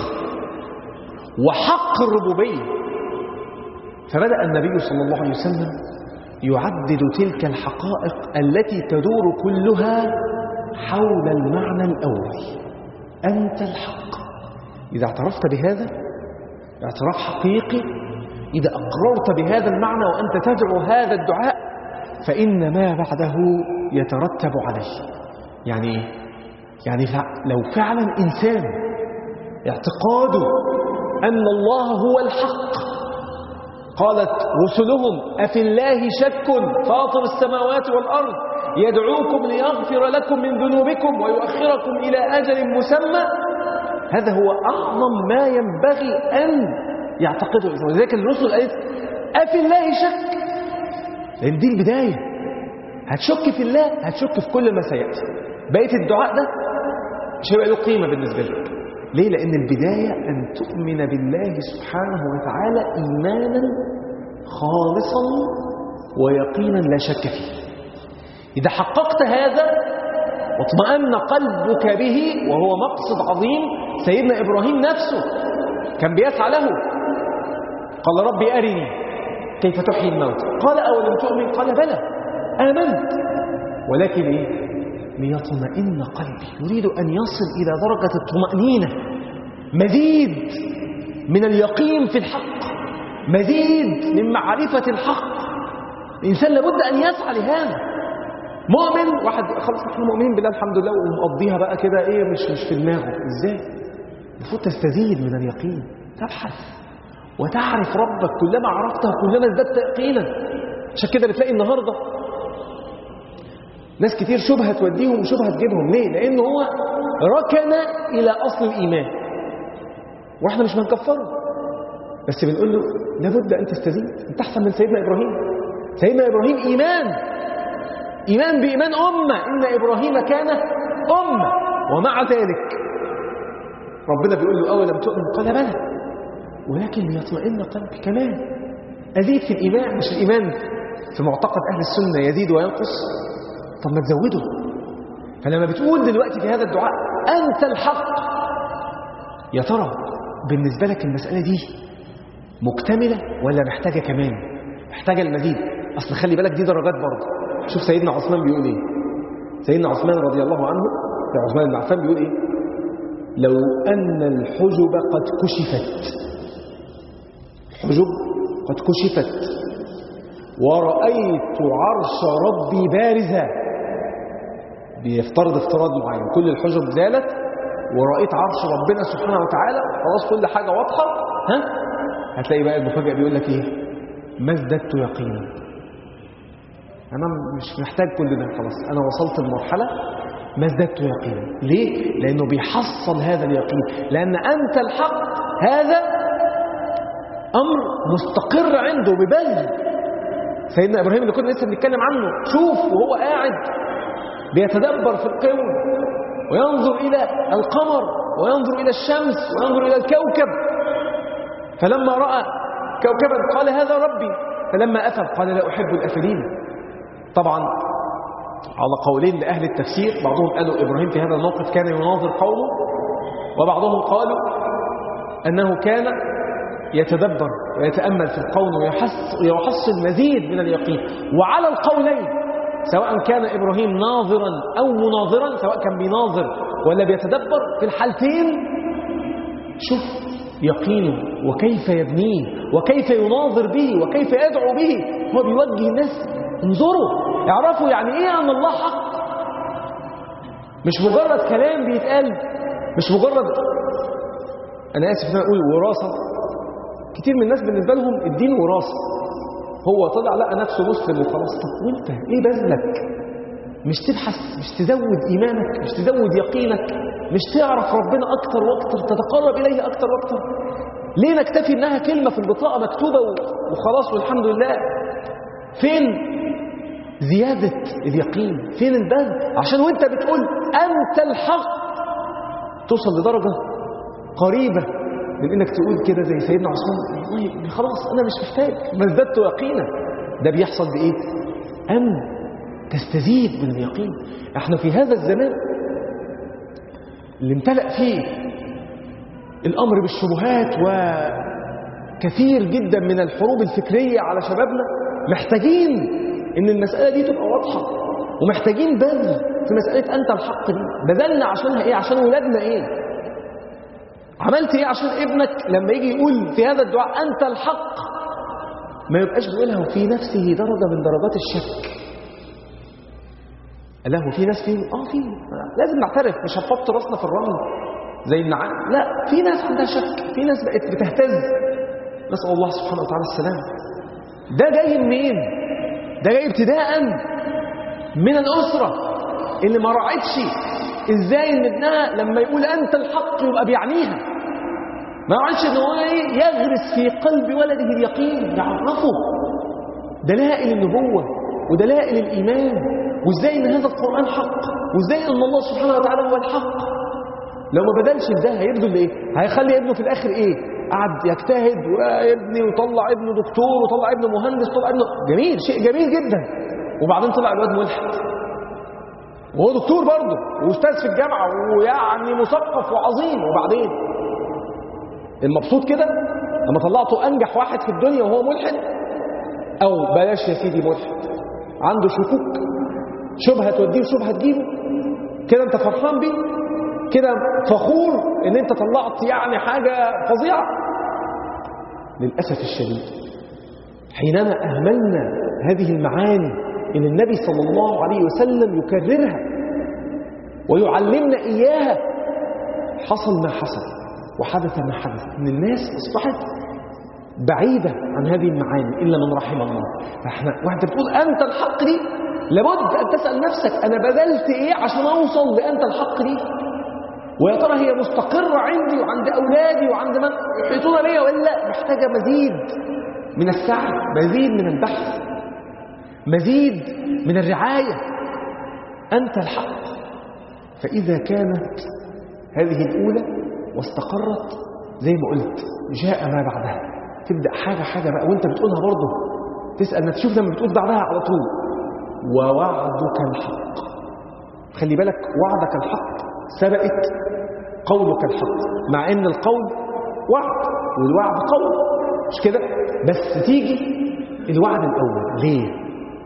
وحق الربوبيه فبدا النبي صلى الله عليه وسلم يعدد تلك الحقائق التي تدور كلها حول المعنى الاول انت الحق اذا اعترفت بهذا اعتراف حقيقي اذا اقررت بهذا المعنى وانت تدعو هذا الدعاء فإن ما بعده يترتب عليه يعني إيه؟ يعني لو فعلا إنسان اعتقاده أن الله هو الحق قالت رسلهم أفي الله شك فاطر السماوات والأرض يدعوكم ليغفر لكم من ذنوبكم ويؤخركم إلى أجل مسمى هذا هو أعظم ما ينبغي أن يعتقده الإنسان ولذلك الرسل قالت أفي الله شك لأن دي البداية هتشك في الله هتشك في كل ما سيأتي بقية الدعاء ده مش هيبقى له قيمة بالنسبة لك ليه؟ لأن البداية أن تؤمن بالله سبحانه وتعالى إيمانا خالصا ويقينا لا شك فيه إذا حققت هذا واطمأن قلبك به وهو مقصد عظيم سيدنا إبراهيم نفسه كان بيسعى له قال ربي أرني كيف تحيي الموت قال أولم تؤمن قال بلى آمنت ولكن إيه ليطمئن قلبي يريد أن يصل إلى درجة الطمأنينة مزيد من اليقين في الحق مزيد من معرفة الحق الإنسان لابد أن يسعى لهذا مؤمن واحد خلاص احنا مؤمنين بالله الحمد لله ومقضيها بقى كده ايه مش مش في دماغه ازاي المفروض تستزيد من اليقين تبحث وتعرف ربك كلما عرفته كلما ازددت يقينا عشان كده بتلاقي النهارده ناس كتير شبهه توديهم وشبهه تجيبهم ليه لان هو ركن الى اصل الايمان واحنا مش بنكفره بس بنقول له لابد ان تستزيد انت احسن من سيدنا ابراهيم سيدنا ابراهيم ايمان ايمان بايمان امه ان ابراهيم كان امه ومع ذلك ربنا بيقول له اولم تؤمن قال بلى ولكن ليطمئن قلبي كمان أزيد في الإيمان مش الإيمان في معتقد أهل السنة يزيد وينقص طب ما تزوده فلما بتقول دلوقتي في هذا الدعاء أنت الحق يا ترى بالنسبة لك المسألة دي مكتملة ولا محتاجة كمان محتاجة المزيد أصل خلي بالك دي درجات برضه شوف سيدنا عثمان بيقول إيه سيدنا عثمان رضي الله عنه عثمان بن عفان بيقول إيه لو أن الحجب قد كشفت حجب قد كشفت ورأيت عرش ربي بارزا بيفترض افتراض معين كل الحجب زالت ورأيت عرش ربنا سبحانه وتعالى خلاص كل حاجة واضحة ها هتلاقي بقى المفاجأة بيقول لك ايه ما ازددت يقينا انا مش محتاج كل ده خلاص انا وصلت لمرحلة ما ازددت يقينا ليه لانه بيحصل هذا اليقين لان انت الحق هذا امر مستقر عنده ببذل سيدنا ابراهيم اللي كنا لسه بنتكلم عنه شوف وهو قاعد بيتدبر في الكون وينظر الى القمر وينظر الى الشمس وينظر الى الكوكب فلما راى كوكبا قال هذا ربي فلما افل قال لا احب الافلين طبعا على قولين لاهل التفسير بعضهم قالوا ابراهيم في هذا الموقف كان يناظر قومه وبعضهم قالوا انه كان يتدبر ويتأمل في القول ويحصل مزيد من اليقين وعلى القولين سواء كان إبراهيم ناظرا أو مناظرا سواء كان بيناظر ولا بيتدبر في الحالتين شوف يقينه وكيف يبنيه وكيف يناظر به وكيف يدعو به هو بيوجه الناس انظروا اعرفوا يعني ايه ان الله حق مش مجرد كلام بيتقال مش مجرد أنا آسف أن أنا أقول وراثة كتير من الناس بالنسبة لهم الدين وراثة هو طلع لقى نفسه مسلم وخلاص طب وانت ايه بذلك مش تبحث مش تزود ايمانك مش تزود يقينك مش تعرف ربنا اكتر واكتر تتقرب اليه اكتر واكتر ليه نكتفي انها كلمه في البطاقه مكتوبه وخلاص والحمد لله فين زياده اليقين فين البذل عشان وانت بتقول انت الحق توصل لدرجه قريبه من انك تقول كده زي سيدنا عثمان والله خلاص انا مش محتاج ما ازددت يقينا ده بيحصل بايه ان تستزيد من اليقين احنا في هذا الزمان اللي امتلأ فيه الامر بالشبهات وكثير جدا من الحروب الفكريه على شبابنا محتاجين ان المساله دي تبقى واضحه ومحتاجين بذل في مساله انت الحق دي بذلنا عشانها ايه عشان ولادنا ايه عملت ايه عشان ابنك لما يجي يقول في هذا الدعاء انت الحق ما يبقاش بيقولها وفي نفسه درجه من درجات الشك له في ناس فيه اه في لازم نعترف مش هنحط راسنا في الرمل زي النعام لا في ناس عندها شك في ناس بقت بتهتز نسال الله سبحانه وتعالى السلام ده جاي منين ده جاي ابتداء من الاسره اللي ما راعتش ازاي ان ابنها لما يقول انت الحق يبقى بيعنيها ما يعرفش ان هو ايه يغرس في قلب ولده اليقين يعرفه دلائل النبوه ودلائل الايمان وازاي ان هذا القران حق وازاي ان الله سبحانه وتعالى هو الحق لو ما بدلش ده هيبذل ايه هيخلي ابنه في الاخر ايه قعد يجتهد ويبني وطلع ابنه دكتور وطلع ابنه مهندس وطلع ابنه جميل شيء جميل جدا وبعدين طلع الواد ملحد وهو دكتور برضه واستاذ في الجامعه ويعني مثقف وعظيم وبعدين المبسوط كده لما طلعته انجح واحد في الدنيا وهو ملحد او بلاش يا سيدي ملحد عنده شكوك شبهه توديه وشبهه تجيبه كده انت فرحان بيه كده فخور ان انت طلعت يعني حاجه فظيعه للاسف الشديد حينما اهملنا هذه المعاني ان النبي صلى الله عليه وسلم يكررها ويعلمنا اياها حصل ما حصل وحدث ما حدث ان الناس اصبحت بعيده عن هذه المعاني الا من رحم الله فاحنا وانت بتقول انت الحق دي لابد ان تسال نفسك انا بذلت ايه عشان اوصل لانت الحق دي ويا ترى هي مستقره عندي وعند اولادي وعند من يحيطون بيا ولا محتاجه مزيد من السعي مزيد من البحث مزيد من الرعايه انت الحق فاذا كانت هذه الاولى واستقرت زي ما قلت جاء ما بعدها تبدا حاجه حاجه بقى وانت بتقولها برضه تسال نفسك شوف لما بتقول بعدها على طول ووعدك الحق خلي بالك وعدك الحق سبقت قولك الحق مع ان القول وعد والوعد قول مش كده بس تيجي الوعد الاول ليه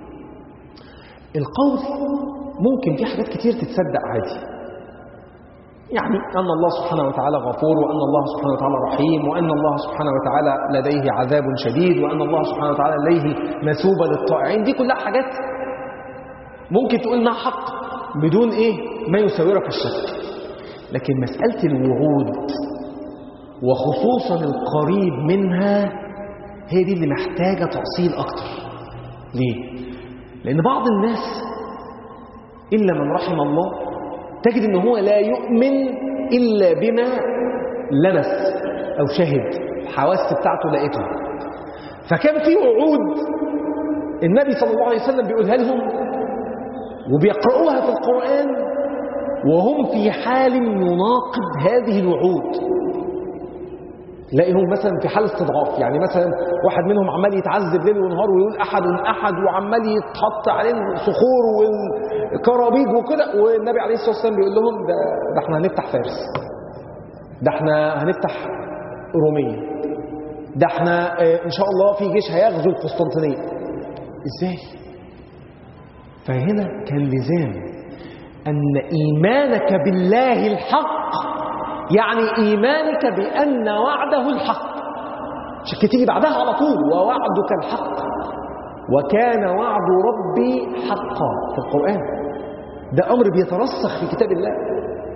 القول ممكن في حاجات كتير تتصدق عادي يعني أن الله سبحانه وتعالى غفور وأن الله سبحانه وتعالى رحيم وأن الله سبحانه وتعالى لديه عذاب شديد وأن الله سبحانه وتعالى لديه مثوبة للطائعين دي كلها حاجات ممكن تقول انها حق بدون إيه ما يساورك الشك لكن مسألة الوعود وخصوصا القريب منها هي دي اللي محتاجة تأصيل أكتر ليه؟ لأن بعض الناس إلا من رحم الله تجد ان هو لا يؤمن الا بما لمس او شهد الحواس بتاعته لقيته فكان في وعود النبي صلى الله عليه وسلم بيقولها لهم وبيقرؤوها في القرآن وهم في حال يناقض هذه الوعود تلاقيهم مثلا في حال استضعاف يعني مثلا واحد منهم عمال يتعذب ليل ونهار ويقول احد احد وعمال يتحط عليه الصخور والكرابيج وكده والنبي عليه الصلاه والسلام بيقول لهم ده ده احنا هنفتح فارس ده احنا هنفتح روميا ده احنا اه ان شاء الله في جيش هيغزو القسطنطينيه ازاي فهنا كان لزام ان ايمانك بالله الحق يعني إيمانك بأن وعده الحق عشان تيجي بعدها على طول ووعدك الحق وكان وعد ربي حقا في القرآن ده أمر بيترسخ في كتاب الله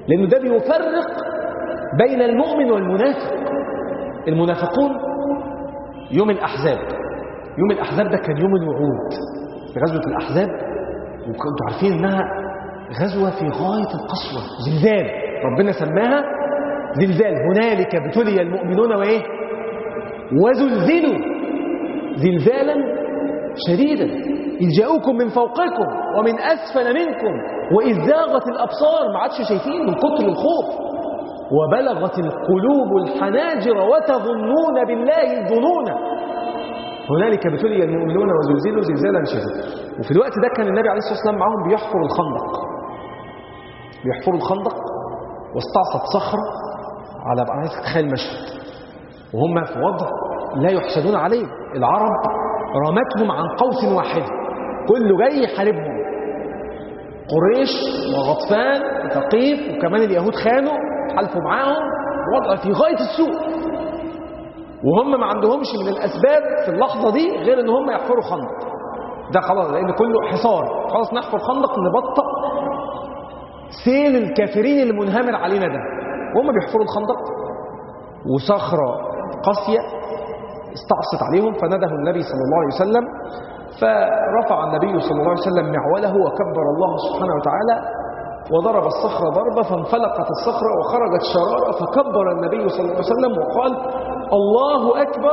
لأنه ده بيفرق بين المؤمن والمنافق المنافقون يوم الأحزاب يوم الأحزاب ده كان يوم الوعود في غزوة الأحزاب وكنتوا عارفين إنها غزوة في غاية القسوة زلزال ربنا سماها زلزال هنالك ابتلي المؤمنون وإيه وزلزلوا زلزالا شديدا إذ جاءوكم من فوقكم ومن أسفل منكم وإذ زاغت الأبصار ما عادش شايفين من كتر الخوف وبلغت القلوب الحناجر وتظنون بالله الظنون هنالك ابتلي المؤمنون وزلزلوا زلزالا شديدا وفي الوقت ده كان النبي عليه الصلاة والسلام معاهم بيحفر الخندق بيحفروا الخندق واستعصت صخرة على بقى عايز تتخيل المشهد وهم في وضع لا يحسدون عليه العرب رمتهم عن قوس واحد كله جاي يحاربهم قريش وغطفان وثقيف وكمان اليهود خانوا حلفوا معاهم وضع في غاية السوء وهم ما عندهمش من الأسباب في اللحظة دي غير ان هم يحفروا خندق ده خلاص لأن كله حصار خلاص نحفر خندق نبطأ سيل الكافرين المنهمر علينا ده وهم بيحفروا الخندق وصخرة قاسية استعصت عليهم فنده النبي صلى الله عليه وسلم فرفع النبي صلى الله عليه وسلم معوله وكبر الله سبحانه وتعالى وضرب الصخرة ضربة فانفلقت الصخرة وخرجت شرارة فكبر النبي صلى الله عليه وسلم وقال الله أكبر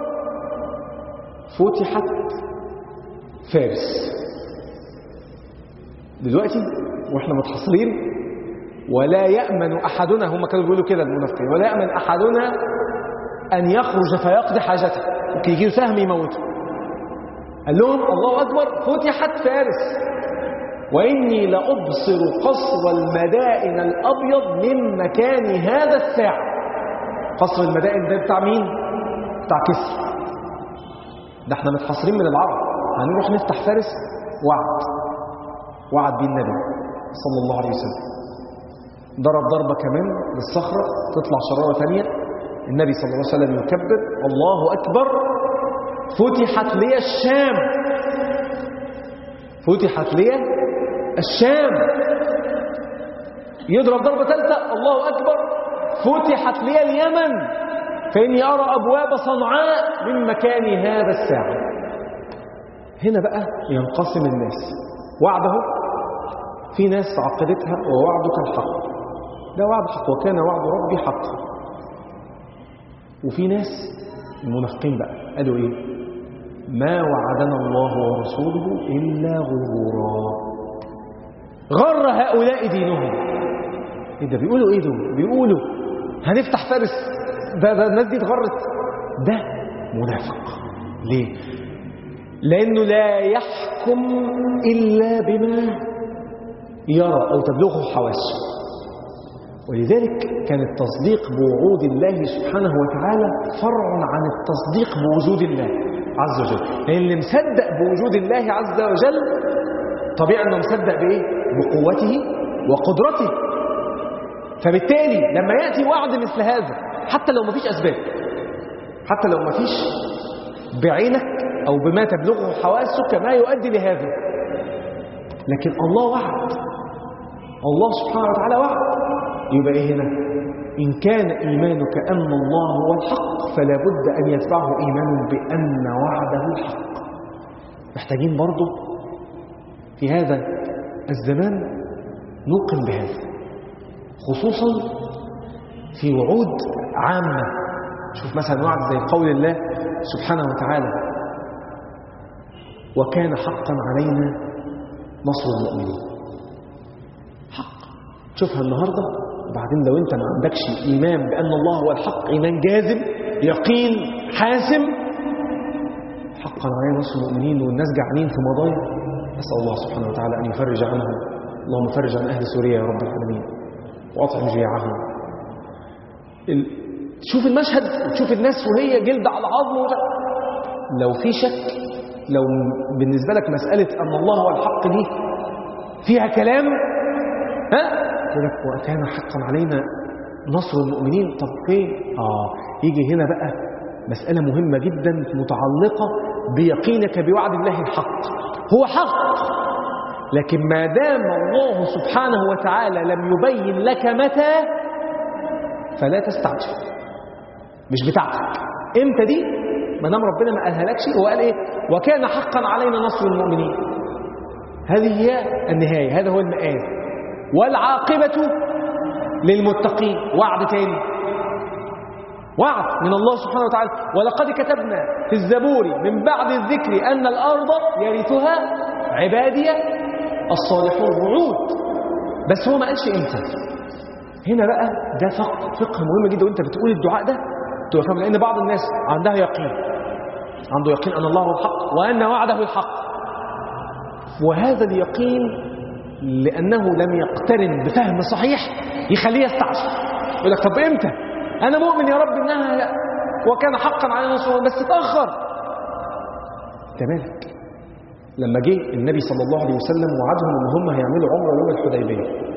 فتحت فارس دلوقتي واحنا متحصلين ولا يأمن أحدنا هم كانوا بيقولوا كده المنافقين ولا يأمن أحدنا أن يخرج فيقضي حاجته ممكن يجيله سهم يموته قال لهم الله أكبر فتحت فارس وإني لأبصر قصر المدائن الأبيض من مكان هذا الساعة قصر المدائن ده بتاع مين؟ بتاع كسر ده احنا متحصرين من العرب هنروح نفتح فارس وعد وعد بيه النبي صلى الله عليه وسلم ضرب ضربة كمان للصخرة تطلع شرارة ثانية النبي صلى الله عليه وسلم يكبر الله أكبر فتحت لي الشام فتحت لي الشام يضرب ضربة ثالثة الله أكبر فتحت لي اليمن فإني أرى أبواب صنعاء من مكان هذا الساعة هنا بقى ينقسم الناس وعده في ناس عقدتها ووعدك الحق ده وعد حق وكان وعد ربي حقا وفي ناس المنافقين بقى قالوا ايه ما وعدنا الله ورسوله إلا غرورا غر هؤلاء دينهم ايه ده بيقولوا ايه دول بيقولوا هنفتح فارس ده, ده الناس دي اتغرت ده منافق ليه لانه لا يحكم الا بما يرى او تبلغه حواسه ولذلك كان التصديق بوعود الله سبحانه وتعالى فرع عن التصديق بوجود الله عز وجل لان اللي مصدق بوجود الله عز وجل طبيعي انه مصدق بايه بقوته وقدرته فبالتالي لما ياتي وعد مثل هذا حتى لو مفيش اسباب حتى لو مفيش بعينك او بما تبلغه حواسك ما يؤدي لهذا لكن الله وعد الله سبحانه وتعالى وعد يبقى ايه هنا ان كان ايمانك ان الله هو الحق فلا بد ان يتبعه ايمان بان وعده الحق محتاجين برضه في هذا الزمان نوقن بهذا خصوصا في وعود عامة شوف مثلا وعد زي قول الله سبحانه وتعالى وكان حقا علينا نصر المؤمنين حق شوفها النهاردة وبعدين لو انت ما عندكش إيمان بأن الله هو الحق إيمان جازم يقين حاسم حقا علينا نصر المؤمنين والناس جعانين في مضايا أسأل الله سبحانه وتعالى أن يفرج عنهم اللهم فرج عن أهل سوريا يا رب العالمين وأطعم جياعهم ال... تشوف المشهد تشوف الناس وهي جلد على عظم وده. لو في شك لو بالنسبة لك مسألة أن الله هو الحق دي فيها كلام ها يقول لك وكان حقا علينا نصر المؤمنين طب فين آه يجي هنا بقى مسألة مهمة جدا متعلقة بيقينك بوعد الله الحق هو حق لكن ما دام الله سبحانه وتعالى لم يبين لك متى فلا تستعجل مش بتاعتك امتى دي ما دام ربنا ما قالها لكش هو قال ايه وكان حقا علينا نصر المؤمنين هذه هي النهايه هذا هو المآل والعاقبه للمتقين وعد تاني وعد من الله سبحانه وتعالى ولقد كتبنا في الزبور من بعد الذكر أن الأرض يرثها عبادي الصالحون وعود بس هو ما قالش امتى هنا بقى ده فقه, فقه مهم جدا وانت بتقول الدعاء ده تبقى فاهم لان بعض الناس عندها يقين عنده يقين ان الله هو الحق وان وعده الحق وهذا اليقين لانه لم يقترن بفهم صحيح يخليه يستعجل يقول لك طب امتى انا مؤمن يا رب انها وكان حقا علينا نصر بس اتاخر انت مالك لما جه النبي صلى الله عليه وسلم وعدهم ان هم هيعملوا عمره يوم الحديبيه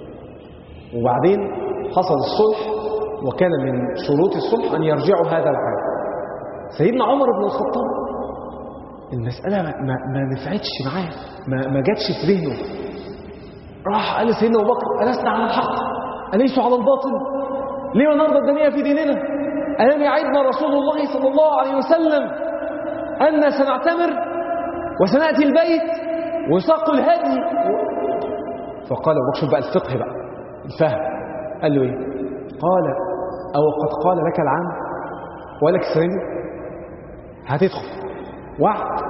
وبعدين حصل الصلح وكان من شروط الصلح ان يرجعوا هذا العام سيدنا عمر بن الخطاب المساله ما, ما نفعتش معاه ما, ما جاتش في ذهنه راح قال لسيدنا ابو بكر ألسنا على الحق أليسوا على الباطل ليه نرضى الدنيا في ديننا ألم يعدنا رسول الله صلى الله عليه وسلم أن سنعتمر وسنأتي البيت وساق الهدي فقال أبو بكر بقى الفقه بقى الفهم قال له إيه قال أو قد قال لك العام ولك السنة هتدخل وعد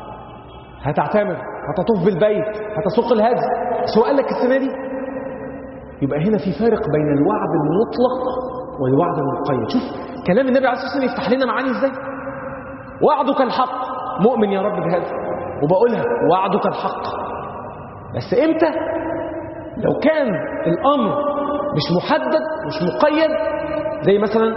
هتعتمر هتطوف بالبيت هتسوق الهدي سواء قال لك السنة دي يبقى هنا في فارق بين الوعد المطلق والوعد المقيد شوف كلام النبي عليه الصلاة والسلام يفتح لنا معاني ازاي وعدك الحق مؤمن يا رب بهذا وبقولها وعدك الحق بس امتى لو كان الامر مش محدد مش مقيد زي مثلا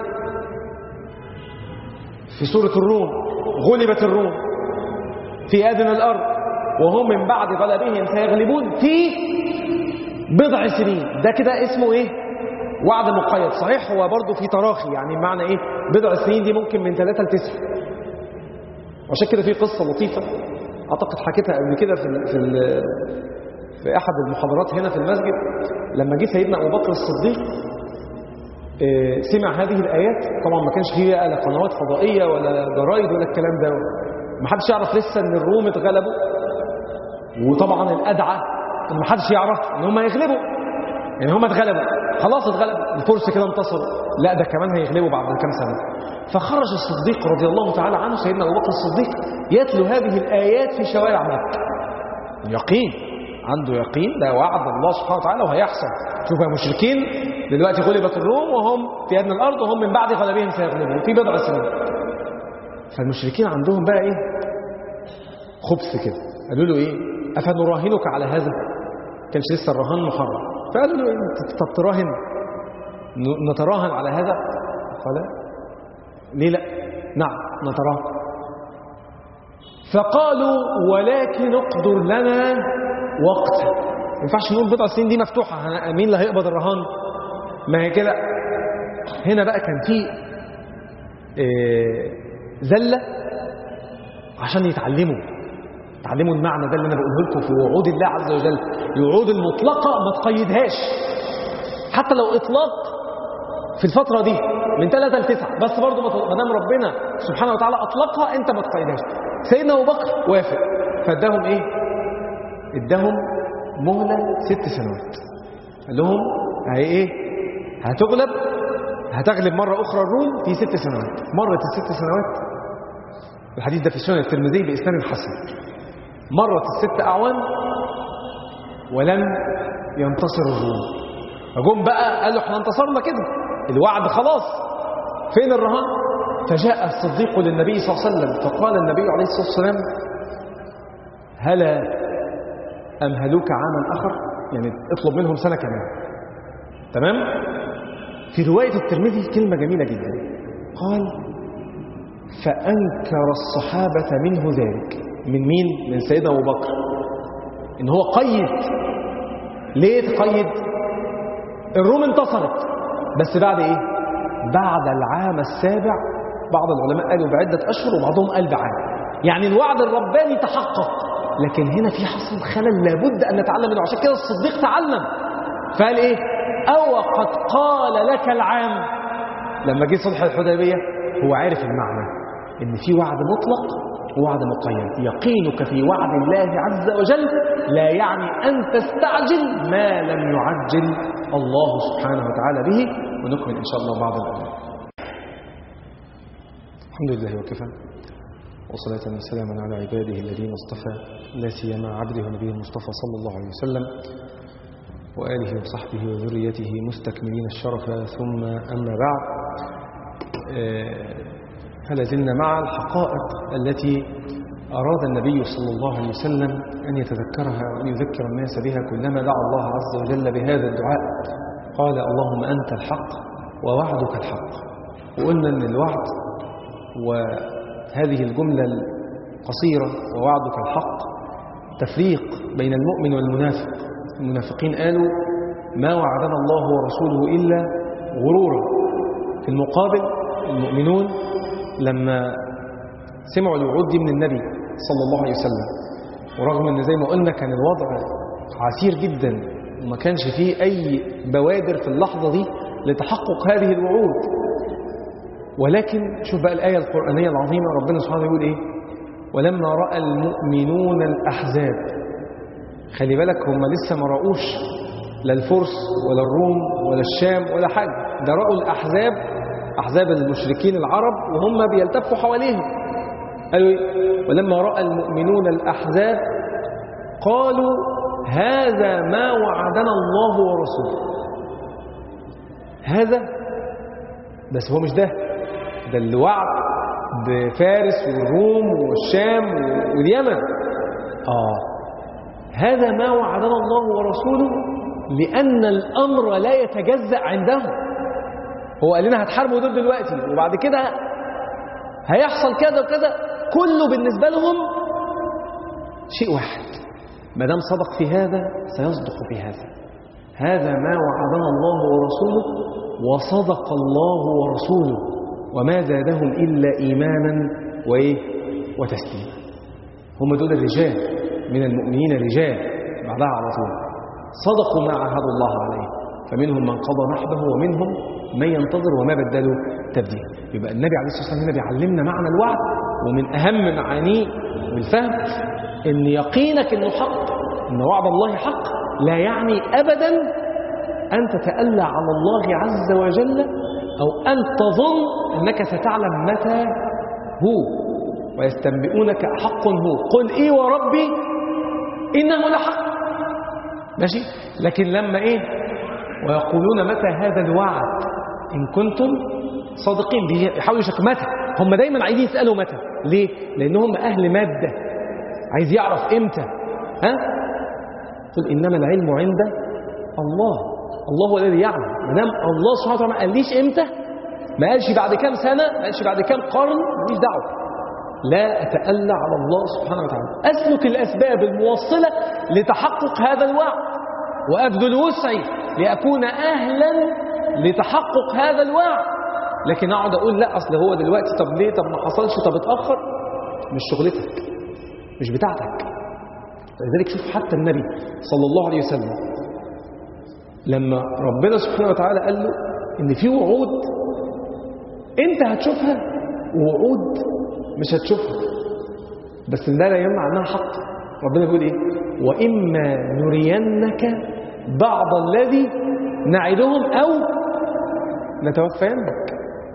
في سورة الروم غلبت الروم في أدنى الأرض وهم من بعد غلبهم سيغلبون في بضع سنين ده كده اسمه ايه وعد مقيد صحيح هو برضه في تراخي يعني معنى ايه بضع سنين دي ممكن من ثلاثة لتسعة وعشان كده في قصة لطيفة اعتقد حكيتها قبل كده في ال في ال في احد المحاضرات هنا في المسجد لما جه سيدنا ابو بكر الصديق اه سمع هذه الايات طبعا ما كانش فيه لا قنوات فضائيه ولا جرايد ولا الكلام ده ما حدش يعرف لسه ان الروم اتغلبوا وطبعا الادعى ان ما حدش يعرف ان هم هيغلبوا يعني هم اتغلبوا خلاص اتغلبوا الفرس كده انتصروا لا ده كمان هيغلبوا بعد كام سنه فخرج الصديق رضي الله تعالى عنه سيدنا ابو بكر الصديق يتلو هذه الايات في شوارع مكه يقين عنده يقين ده وعد الله سبحانه وتعالى وهيحصل شوف يا مشركين دلوقتي غلبت الروم وهم في ادنى الارض وهم من بعد غلبهم سيغلبون في بضع سنين فالمشركين عندهم بقى ايه خبث كده قالوا له ايه افنراهنك على هذا كانش لسه الرهان محرم فقالوا له انت تراهن نتراهن على هذا قال ليه لا نعم نتراهن فقالوا ولكن اقدر لنا وقتا ما ينفعش نقول بضع سنين دي مفتوحه مين اللي هيقبض الرهان ما هي كده هنا بقى كان في إيه زله عشان يتعلموا تعلموا المعنى ده اللي انا بقوله لكم في وعود الله عز وجل الوعود المطلقه ما تقيدهاش حتى لو اطلاق في الفتره دي من 3 ل 9 بس برضه ما دام ربنا سبحانه وتعالى اطلقها انت ما تقيدهاش سيدنا ابو بكر وافق فاداهم ايه اداهم مهله ست سنوات قال لهم هي ايه هتغلب هتغلب مره اخرى الروم في ست سنوات مرت الست سنوات الحديث ده في سنن الترمذي باسناد حسن مرت الست اعوام ولم ينتصر الروم فجم بقى قالوا احنا انتصرنا كده الوعد خلاص فين الرهان فجاء الصديق للنبي صلى الله عليه وسلم فقال النبي عليه الصلاه والسلام هلا امهلوك عاما اخر يعني اطلب منهم سنه كمان تمام في روايه الترمذي كلمه جميله جدا قال فانكر الصحابه منه ذلك من مين من سيدنا ابو بكر ان هو قيد ليه تقيد الروم انتصرت بس بعد ايه بعد العام السابع بعض العلماء قالوا بعدة أشهر وبعضهم قال بعام يعني الوعد الرباني تحقق لكن هنا في حصل خلل لابد أن نتعلم منه عشان كده الصديق تعلم فقال إيه أو قد قال لك العام لما جه صلح الحديبية هو عارف المعنى إن في وعد مطلق ووعد مقيد يقينك في وعد الله عز وجل لا يعني أن تستعجل ما لم يعجل الله سبحانه وتعالى به ونكمل إن شاء الله بعض الأمر الحمد لله وكفى وصلاة وسلاما على عباده الذين اصطفى لا سيما عبده ونبيه المصطفى صلى الله عليه وسلم وآله وصحبه وذريته مستكملين الشرف ثم أما بعد فلا زلنا مع الحقائق التي أراد النبي صلى الله عليه وسلم أن يتذكرها وأن يذكر الناس بها كلما دعا الله عز وجل بهذا الدعاء قال اللهم أنت الحق ووعدك الحق وقلنا أن الوعد وهذه الجملة القصيرة ووعدك الحق تفريق بين المؤمن والمنافق المنافقين قالوا ما وعدنا الله ورسوله إلا غرورا في المقابل المؤمنون لما سمعوا الوعود دي من النبي صلى الله عليه وسلم ورغم ان زي ما قلنا كان الوضع عسير جدا وما كانش فيه اي بوادر في اللحظة دي لتحقق هذه الوعود ولكن شوف بقى الآية القرآنية العظيمة ربنا سبحانه يقول ايه ولما رأى المؤمنون الأحزاب خلي بالك هم لسه ما رأوش لا الفرس ولا الروم ولا الشام ولا حاجة ده رأوا الأحزاب أحزاب المشركين العرب وهم بيلتفوا حواليهم قالوا إيه؟ ولما رأى المؤمنون الأحزاب قالوا هذا ما وعدنا الله ورسوله هذا بس هو مش ده ده اللي وعد بفارس والروم والشام واليمن آه هذا ما وعدنا الله ورسوله لأن الأمر لا يتجزأ عندهم هو قال لنا هتحاربوا دول دلوقتي وبعد كده هيحصل كذا وكذا كله بالنسبة لهم شيء واحد ما دام صدق في هذا سيصدق في هذا هذا ما وعدنا الله ورسوله وصدق الله ورسوله وما زادهم إلا إيمانا وإيه وتسليما هم دول الرجال من المؤمنين رجال بعدها على طول صدقوا ما عاهدوا الله عليه فمنهم من قضى نحبه ومنهم من ينتظر وما بدلوا تبديل يبقى النبي عليه الصلاة والسلام هنا بيعلمنا معنى الوعد ومن أهم معانيه والفهم ان يقينك انه حق ان وعد الله حق لا يعني ابدا ان تتألى على الله عز وجل او ان تظن انك ستعلم متى هو ويستنبئونك احق هو قل ايه وربي انه لحق ماشي لكن لما ايه ويقولون متى هذا الوعد ان كنتم صادقين بيحاولوا يشكوا متى هم دايما عايزين يسالوا متى ليه لانهم اهل ماده عايز يعرف امتى ها قل انما العلم عند الله الله هو الذي يعلم ما دام الله سبحانه وتعالى ما قاليش امتى ما قالش بعد كام سنه ما قالش بعد كام قرن ماليش دعوه لا اتألى على الله سبحانه وتعالى اسلك الاسباب الموصله لتحقق هذا الوعد وابذل وسعي لاكون اهلا لتحقق هذا الوعد لكن اقعد اقول لا اصل هو دلوقتي طب ليه طب ما حصلش طب اتاخر مش شغلتك مش بتاعتك لذلك شوف حتى النبي صلى الله عليه وسلم لما ربنا سبحانه وتعالى قال له ان في وعود انت هتشوفها ووعود مش هتشوفها بس ده لا يمنع انها حق ربنا بيقول ايه واما نرينك بعض الذي نعدهم او نتوفينك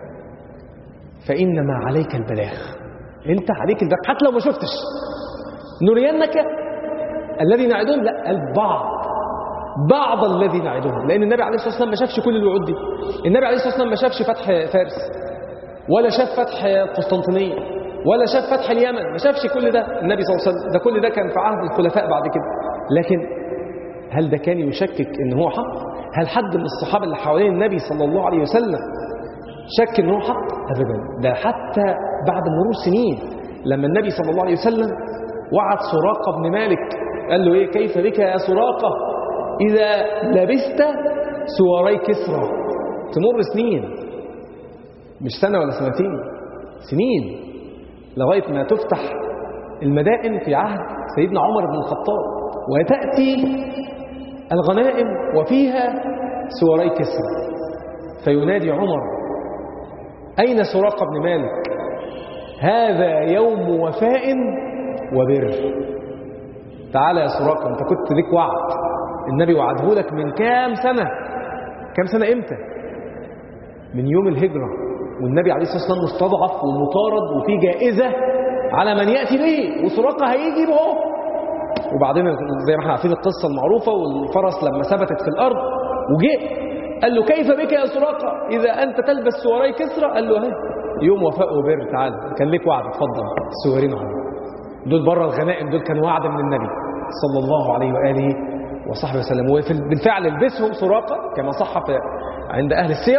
فانما عليك البلاغ انت عليك البلاغ حتى لو ما شفتش نرينك الذي نعدهم لا البعض بعض الذي نعدهم لان النبي عليه الصلاه والسلام ما شافش كل الوعود دي النبي عليه الصلاه والسلام ما شافش فتح فارس ولا شاف فتح قسطنطينيه ولا شاف فتح اليمن ما شافش كل ده النبي صلى الله عليه وسلم ده كل ده كان في عهد الخلفاء بعد كده لكن هل ده كان يشكك ان هو حق هل حد من الصحابه اللي حوالين النبي صلى الله عليه وسلم شك ان هو حق ابدا ده حتى بعد مرور سنين لما النبي صلى الله عليه وسلم وعد سراقه بن مالك قال له ايه كيف بك يا سراقه اذا لبست سواري كسرى تمر سنين مش سنه ولا سنتين سنين لغايه ما تفتح المدائن في عهد سيدنا عمر بن الخطاب وتأتي الغنائم وفيها سوري كسرى فينادي عمر أين سراقة بن مالك هذا يوم وفاء وبر تعالى يا سراقة انت كنت ليك وعد النبي وعده لك من كام سنة كام سنة امتى من يوم الهجرة والنبي عليه الصلاة والسلام مستضعف ومطارد وفي جائزة على من يأتي به وسراقة هيجي به وبعدين زي ما احنا عارفين القصة المعروفة والفرس لما ثبتت في الأرض وجه قال له كيف بك يا سراقة إذا أنت تلبس سواري كسرى قال له هي يوم وفاء وبر تعال كان ليك وعد اتفضل السوارين اهو دول بره الغنائم دول كان وعد من النبي صلى الله عليه وآله وصحبه وسلم وبالفعل لبسهم سراقة كما صح عند أهل السير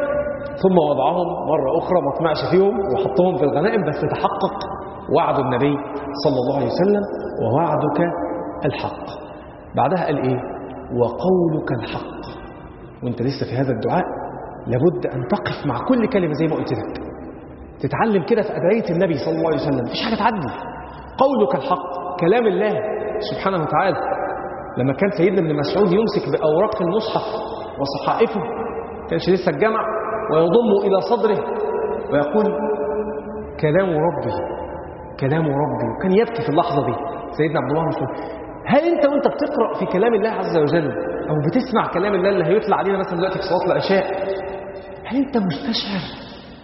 ثم وضعهم مرة أخرى ما طمعش فيهم وحطهم في الغنائم بس تحقق وعد النبي صلى الله عليه وسلم ووعدك الحق بعدها قال إيه وقولك الحق وانت لسه في هذا الدعاء لابد أن تقف مع كل كلمة زي ما قلت لك تتعلم كده في أدعية النبي صلى الله عليه وسلم مفيش حاجة تعدي قولك الحق كلام الله سبحانه وتعالى لما كان سيدنا ابن مسعود يمسك بأوراق المصحف وصحائفه كانش لسه الجمع ويضم إلى صدره ويقول كلام ربي كلام ربي وكان يبكي في اللحظة دي سيدنا عبد الله بن مسعود هل انت وانت بتقرأ في كلام الله عز وجل او بتسمع كلام الله اللي هيطلع علينا مثلا دلوقتي في صلاة العشاء هل انت مستشعر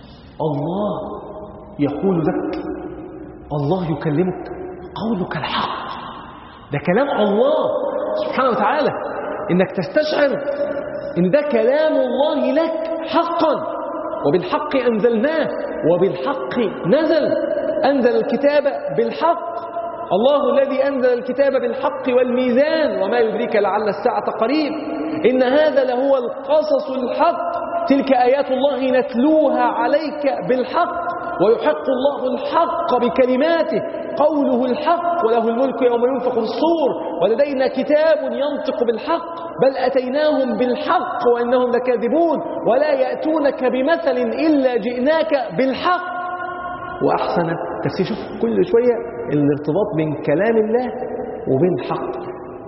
الله يقول لك الله يكلمك قولك الحق ده كلام الله سبحانه وتعالى انك تستشعر ان ده كلام الله لك حقا وبالحق انزلناه وبالحق نزل انزل الكتاب بالحق الله الذي أنزل الكتاب بالحق والميزان وما يدريك لعل الساعة قريب إن هذا لهو القصص الحق تلك آيات الله نتلوها عليك بالحق ويحق الله الحق بكلماته قوله الحق وله الملك يوم ينفخ في الصور ولدينا كتاب ينطق بالحق بل أتيناهم بالحق وإنهم لكاذبون ولا يأتونك بمثل إلا جئناك بالحق وأحسن تفسير شوف كل شوية الارتباط بين كلام الله وبين حق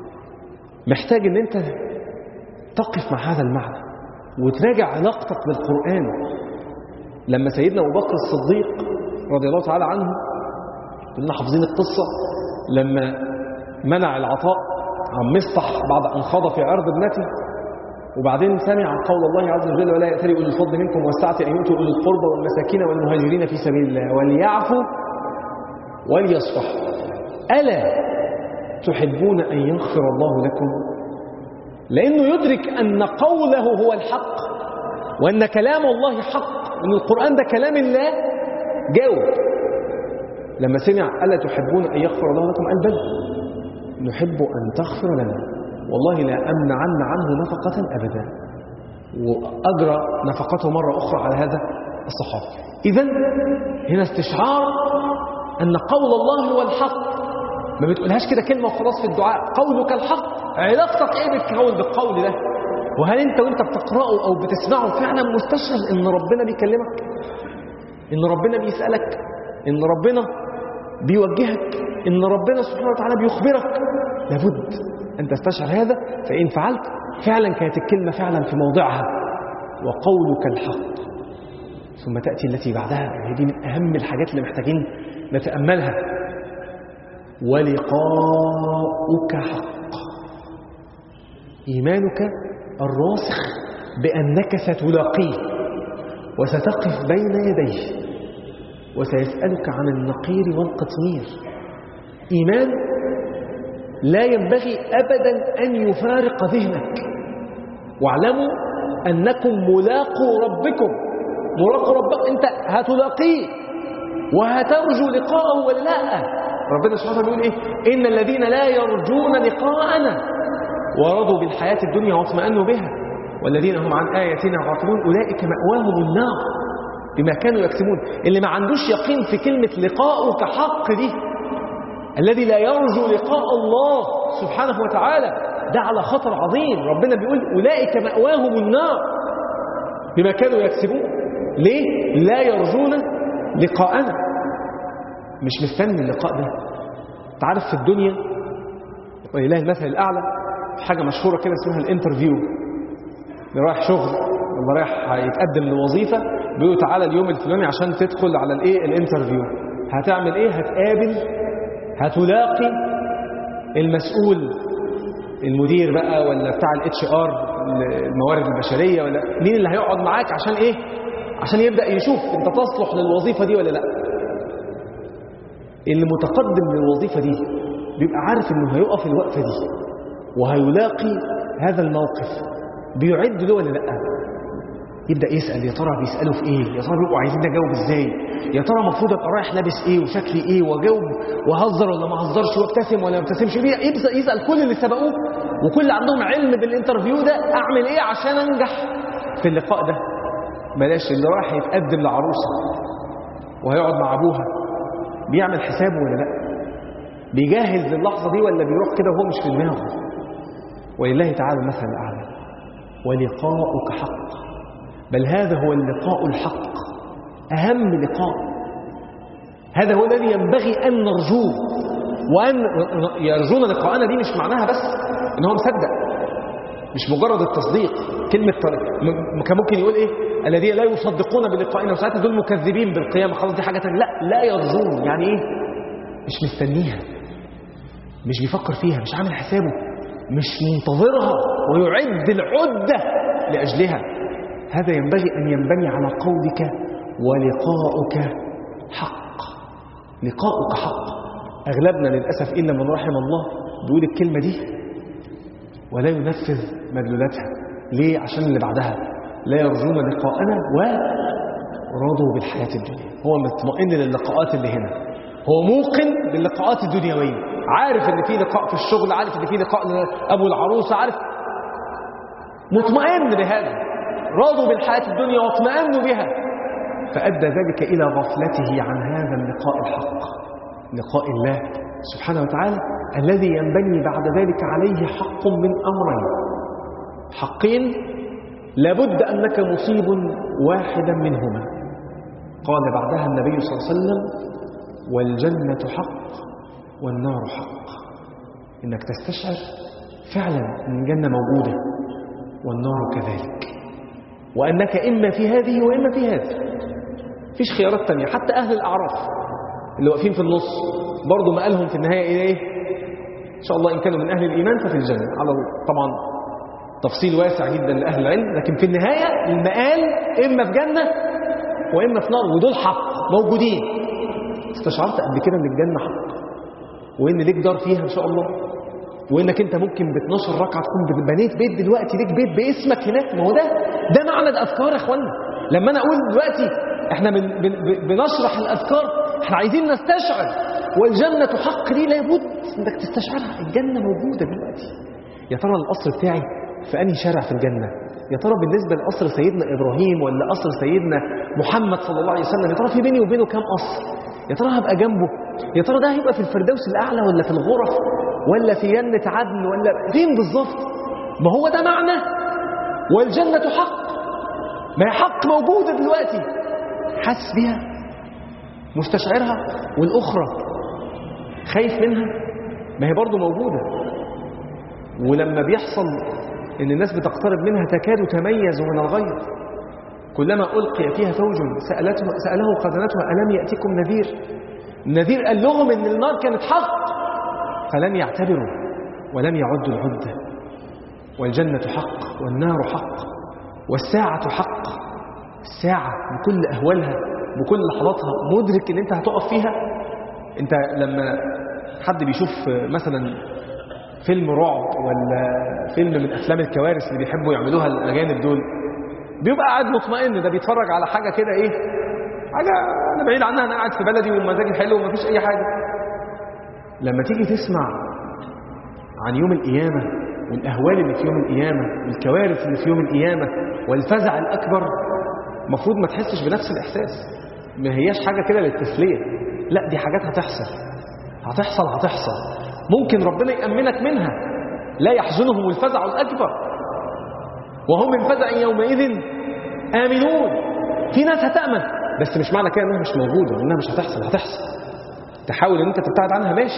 محتاج ان انت تقف مع هذا المعنى وتراجع علاقتك بالقرآن لما سيدنا أبو بكر الصديق رضي الله تعالى عنه كلنا حافظين القصة لما منع العطاء عن مصطح بعد أن خاض في عرض ابنته وبعدين سمع قول الله عز وجل ولا يأتري أولي الفضل منكم والسعة أن يؤتوا أولي القربى والمساكين والمهاجرين في سبيل الله وليعفوا وليصفحوا ألا تحبون أن يغفر الله لكم لأنه يدرك أن قوله هو الحق وأن كلام الله حق وأن القرآن ده كلام الله جاوب لما سمع ألا تحبون أن يغفر الله لكم قال بل نحب أن تغفر لنا والله لا أمنعن عنه نفقة أبدا وأجرى نفقته مرة أخرى على هذا الصحابي إذا هنا استشعار أن قول الله هو الحق ما بتقولهاش كده كلمة وخلاص في الدعاء قولك الحق علاقتك ايه بالقول بالقول ده وهل انت وانت بتقرأه او بتسمعه فعلا مستشعر ان ربنا بيكلمك ان ربنا بيسألك ان ربنا بيوجهك ان ربنا سبحانه وتعالى بيخبرك لابد ان تستشعر هذا فان فعلت فعلا كانت الكلمة فعلا في موضعها وقولك الحق ثم تأتي التي بعدها هي دي من أهم الحاجات اللي محتاجين نتأملها ولقاؤك حق إيمانك الراسخ بأنك ستلاقيه وستقف بين يديه وسيسألك عن النقير والقطمير إيمان لا ينبغي أبدا أن يفارق ذهنك واعلموا أنكم ملاقوا ربكم ملاقوا ربك أنت هتلاقيه وهترجو لقاءه ولا لا ربنا سبحانه وتعالى بيقول ايه ان الذين لا يرجون لقاءنا ورضوا بالحياه الدنيا واطمأنوا بها والذين هم عن اياتنا غافلون اولئك مأواهم النار بما كانوا يكسبون اللي ما عندوش يقين في كلمه لقاؤك حق دي الذي لا يرجو لقاء الله سبحانه وتعالى ده على خطر عظيم ربنا بيقول اولئك مأواهم النار بما كانوا يكسبون ليه لا يرجون لقاءنا مش مستني اللقاء ده انت عارف في الدنيا ولله المثل الاعلى حاجه مشهوره كده اسمها الانترفيو اللي رايح شغل ولا رايح يتقدم لوظيفه بيقولوا تعالى اليوم الفلاني عشان تدخل على الايه الانترفيو هتعمل ايه هتقابل هتلاقي المسؤول المدير بقى ولا بتاع الاتش ار الموارد البشريه ولا مين اللي هيقعد معاك عشان ايه عشان يبدا يشوف انت تصلح للوظيفه دي ولا لا اللي متقدم للوظيفه دي بيبقى عارف انه هيقف الوقفه دي وهيلاقي هذا الموقف بيعد له ولا لا يبدا يسال يا ترى بيسالوا في ايه يا ترى بيبقوا عايزين اجاوب ازاي يا ترى المفروض ابقى رايح لابس ايه وشكلي ايه واجاوب واهزر ولا ما اهزرش وابتسم ولا ما ابتسمش يبدا يسال كل اللي سبقوه وكل اللي عندهم علم بالانترفيو ده اعمل ايه عشان انجح في اللقاء ده بلاش اللي رايح يتقدم لعروسه وهيقعد مع ابوها بيعمل حسابه ولا لا بيجهز للحظه دي ولا بيروح كده وهو مش في دماغه ولله تعالى المثل الاعلى ولقاؤك حق بل هذا هو اللقاء الحق أهم لقاء هذا هو الذي ينبغي أن نرجوه وأن يرجون لقاءنا دي مش معناها بس إن هو مصدق مش مجرد التصديق كلمة كان ممكن يقول إيه الذين لا يصدقون بلقائنا وساعتها دول مكذبين بالقيامة خلاص دي حاجة تانية لا لا يرجون يعني إيه مش مستنيها مش بيفكر فيها مش عامل حسابه مش منتظرها ويعد العدة لأجلها هذا ينبغي أن ينبني على قولك ولقاؤك حق لقاؤك حق أغلبنا للأسف إلا من رحم الله بيقول الكلمة دي ولا ينفذ مدلولاتها ليه؟ عشان اللي بعدها لا يرجون لقاءنا ورضوا بالحياة الدنيا هو مطمئن للقاءات اللي هنا هو موقن باللقاءات الدنيوية عارف ان في لقاء في الشغل عارف ان في لقاء لأبو العروسة عارف مطمئن بهذا راضوا بالحياة الدنيا واطمأنوا بها فأدى ذلك إلى غفلته عن هذا اللقاء الحق لقاء الله سبحانه وتعالى الذي ينبني بعد ذلك عليه حق من أمرين حقين لابد أنك مصيب واحدا منهما قال بعدها النبي صلى الله عليه وسلم والجنة حق والنار حق إنك تستشعر فعلا أن الجنة موجودة والنار كذلك وأنك إما في هذه وإما في هذه فيش خيارات تانية حتى أهل الأعراف اللي واقفين في النص برضو مقالهم في النهاية إيه إن شاء الله إن كانوا من أهل الإيمان ففي الجنة على طبعا تفصيل واسع جدا لأهل العلم لكن في النهاية المقال إما في جنة وإما في نار ودول حق موجودين استشعرت قبل كده ان الجنة حق وإن ليك دار فيها إن شاء الله وإنك أنت ممكن ب 12 ركعة تكون بنيت بيت دلوقتي ليك بيت باسمك هناك ما هو ده ده معنى الأذكار يا إخوانا لما أنا أقول دلوقتي إحنا من بن بنشرح الأذكار إحنا عايزين نستشعر والجنة حق دي لابد إنك تستشعرها الجنة موجودة دلوقتي يا ترى القصر بتاعي في أنهي شارع في الجنة يا ترى بالنسبة لقصر سيدنا إبراهيم ولا قصر سيدنا محمد صلى الله عليه وسلم يا ترى في بيني وبينه كام قصر يا ترى هبقى جنبه يا ترى ده هيبقى في الفردوس الأعلى ولا في الغرف ولا في جنة عدن ولا فين بالظبط ما هو ده معنى والجنة حق ما هي حق موجودة دلوقتي حاسس بيها مستشعرها والأخرى خايف منها ما هي برضو موجودة ولما بيحصل ان الناس بتقترب منها تكاد تميز من الغير كلما ألقي فيها فوج سألته, سأله خزنتها ألم يأتكم نذير النذير قال لهم ان النار كانت حق فلم يعتبروا ولم يعدوا العدة والجنة حق والنار حق والساعة حق الساعة بكل أهوالها بكل لحظاتها مدرك ان انت هتقف فيها انت لما حد بيشوف مثلا فيلم رعب ولا فيلم من افلام الكوارث اللي بيحبوا يعملوها الاجانب دول بيبقى قاعد مطمئن ده بيتفرج على حاجه كده ايه حاجه انا بعيد عنها انا قاعد في بلدي ومزاجي حلو ومفيش اي حاجه لما تيجي تسمع عن يوم القيامه والاهوال اللي في يوم القيامه والكوارث اللي في يوم القيامه والفزع الاكبر المفروض ما تحسش بنفس الاحساس ما هياش حاجه كده للتسليه لا دي حاجات هتحصل هتحصل هتحصل ممكن ربنا يأمنك منها لا يحزنهم الفزع الأكبر وهم من فزع يومئذ آمنون في ناس هتأمن بس مش معنى كده انها مش موجودة وانها مش هتحصل هتحصل تحاول ان انت تبتعد عنها ماشي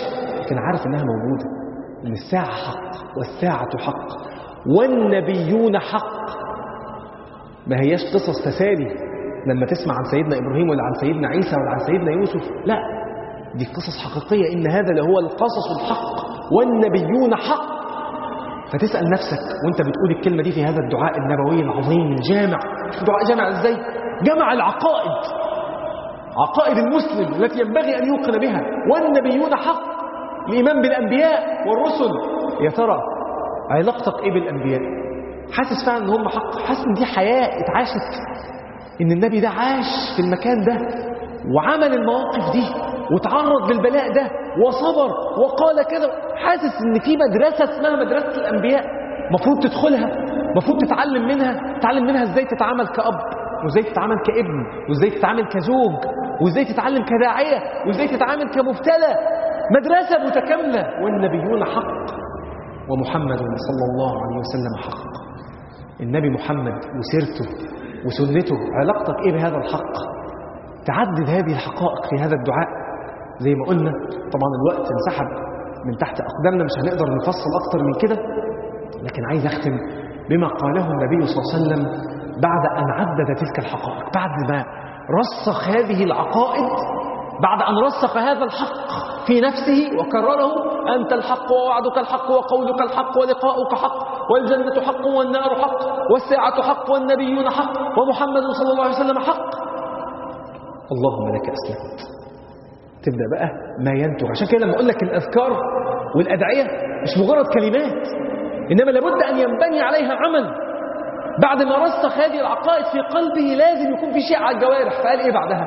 لكن عارف انها موجودة ان الساعة حق والساعة حق والنبيون حق ما هياش قصص تسالي لما تسمع عن سيدنا إبراهيم ولا عن سيدنا عيسى ولا عن سيدنا يوسف لا دي قصص حقيقية إن هذا لهو القصص الحق والنبيون حق فتسأل نفسك وانت بتقول الكلمة دي في هذا الدعاء النبوي العظيم الجامع دعاء جامع ازاي جمع العقائد عقائد المسلم التي ينبغي أن يوقن بها والنبيون حق الإيمان بالأنبياء والرسل يا ترى علاقتك إيه بالأنبياء حاسس فعلا ان هم حق حاسس ان دي حياة اتعاشت ان النبي ده عاش في المكان ده وعمل المواقف دي وتعرض للبلاء ده وصبر وقال كذا حاسس ان في مدرسة اسمها مدرسة الانبياء مفروض تدخلها مفروض تتعلم منها تتعلم منها ازاي تتعامل كأب وازاي تتعامل كابن وازاي تتعامل كزوج وازاي تتعلم كداعية وازاي تتعامل كمبتلى مدرسة متكاملة والنبيون حق ومحمد صلى الله عليه وسلم حق النبي محمد وسيرته وسنته علاقتك ايه بهذا الحق تعدد هذه الحقائق في هذا الدعاء زي ما قلنا طبعا الوقت انسحب من تحت أقدامنا مش هنقدر نفصل أكتر من كده لكن عايز أختم بما قاله النبي صلى الله عليه وسلم بعد أن عدد تلك الحقائق بعد ما رسخ هذه العقائد بعد أن رسخ هذا الحق في نفسه وكرره أنت الحق ووعدك الحق وقولك الحق ولقاؤك حق والجنة حق والنار حق والساعة حق والنبيون حق ومحمد صلى الله عليه وسلم حق اللهم لك أسلمت تبدأ بقى ما ينتج عشان كده لما أقول لك الأذكار والأدعية مش مجرد كلمات إنما لابد أن ينبني عليها عمل بعد ما رسخ هذه العقائد في قلبه لازم يكون في شيء على الجوارح فقال إيه بعدها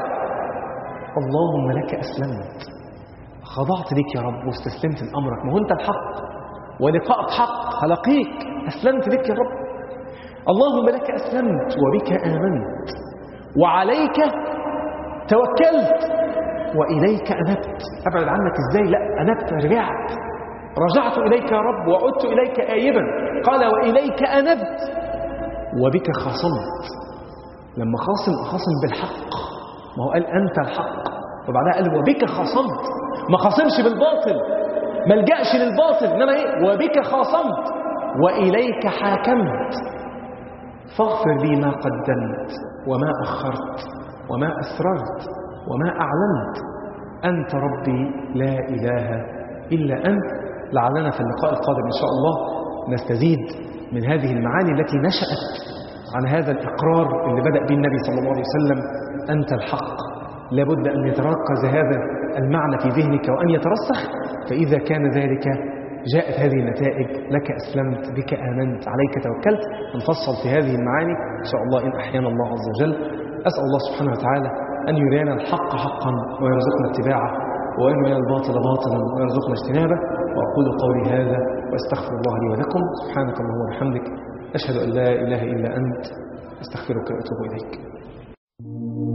اللهم لك أسلمت خضعت لك يا رب واستسلمت لأمرك ما هو أنت الحق ولقاءك حق هلقيك أسلمت لك يا رب اللهم لك أسلمت وبك آمنت وعليك توكلت وإليك أنبت أبعد عنك إزاي لا أنبت رجعت رجعت إليك يا رب وعدت إليك آيبا قال وإليك أنبت وبك خاصمت لما خاصم أخاصم بالحق ما هو قال أنت الحق وبعدها قال وبك خاصمت ما خاصمش بالباطل ما لجأش للباطل إنما إيه وبك خاصمت وإليك حاكمت فاغفر لي ما قدمت وما أخرت وما أسررت وما أعلنت أنت ربي لا إله إلا أنت لعلنا في اللقاء القادم إن شاء الله نستزيد من هذه المعاني التي نشأت عن هذا الإقرار اللي بدأ به النبي صلى الله عليه وسلم أنت الحق لابد أن يتركز هذا المعنى في ذهنك وأن يترسخ فإذا كان ذلك جاءت هذه النتائج لك أسلمت بك آمنت عليك توكلت نفصل في هذه المعاني إن شاء الله إن أحيانا الله عز وجل أسأل الله سبحانه وتعالى أن يرينا الحق حقا ويرزقنا اتباعه وأن يرينا الباطل باطلا ويرزقنا اجتنابه وأقول قولي هذا وأستغفر الله لي ولكم سبحانك اللهم وبحمدك أشهد أن لا إله إلا أنت أستغفرك وأتوب إليك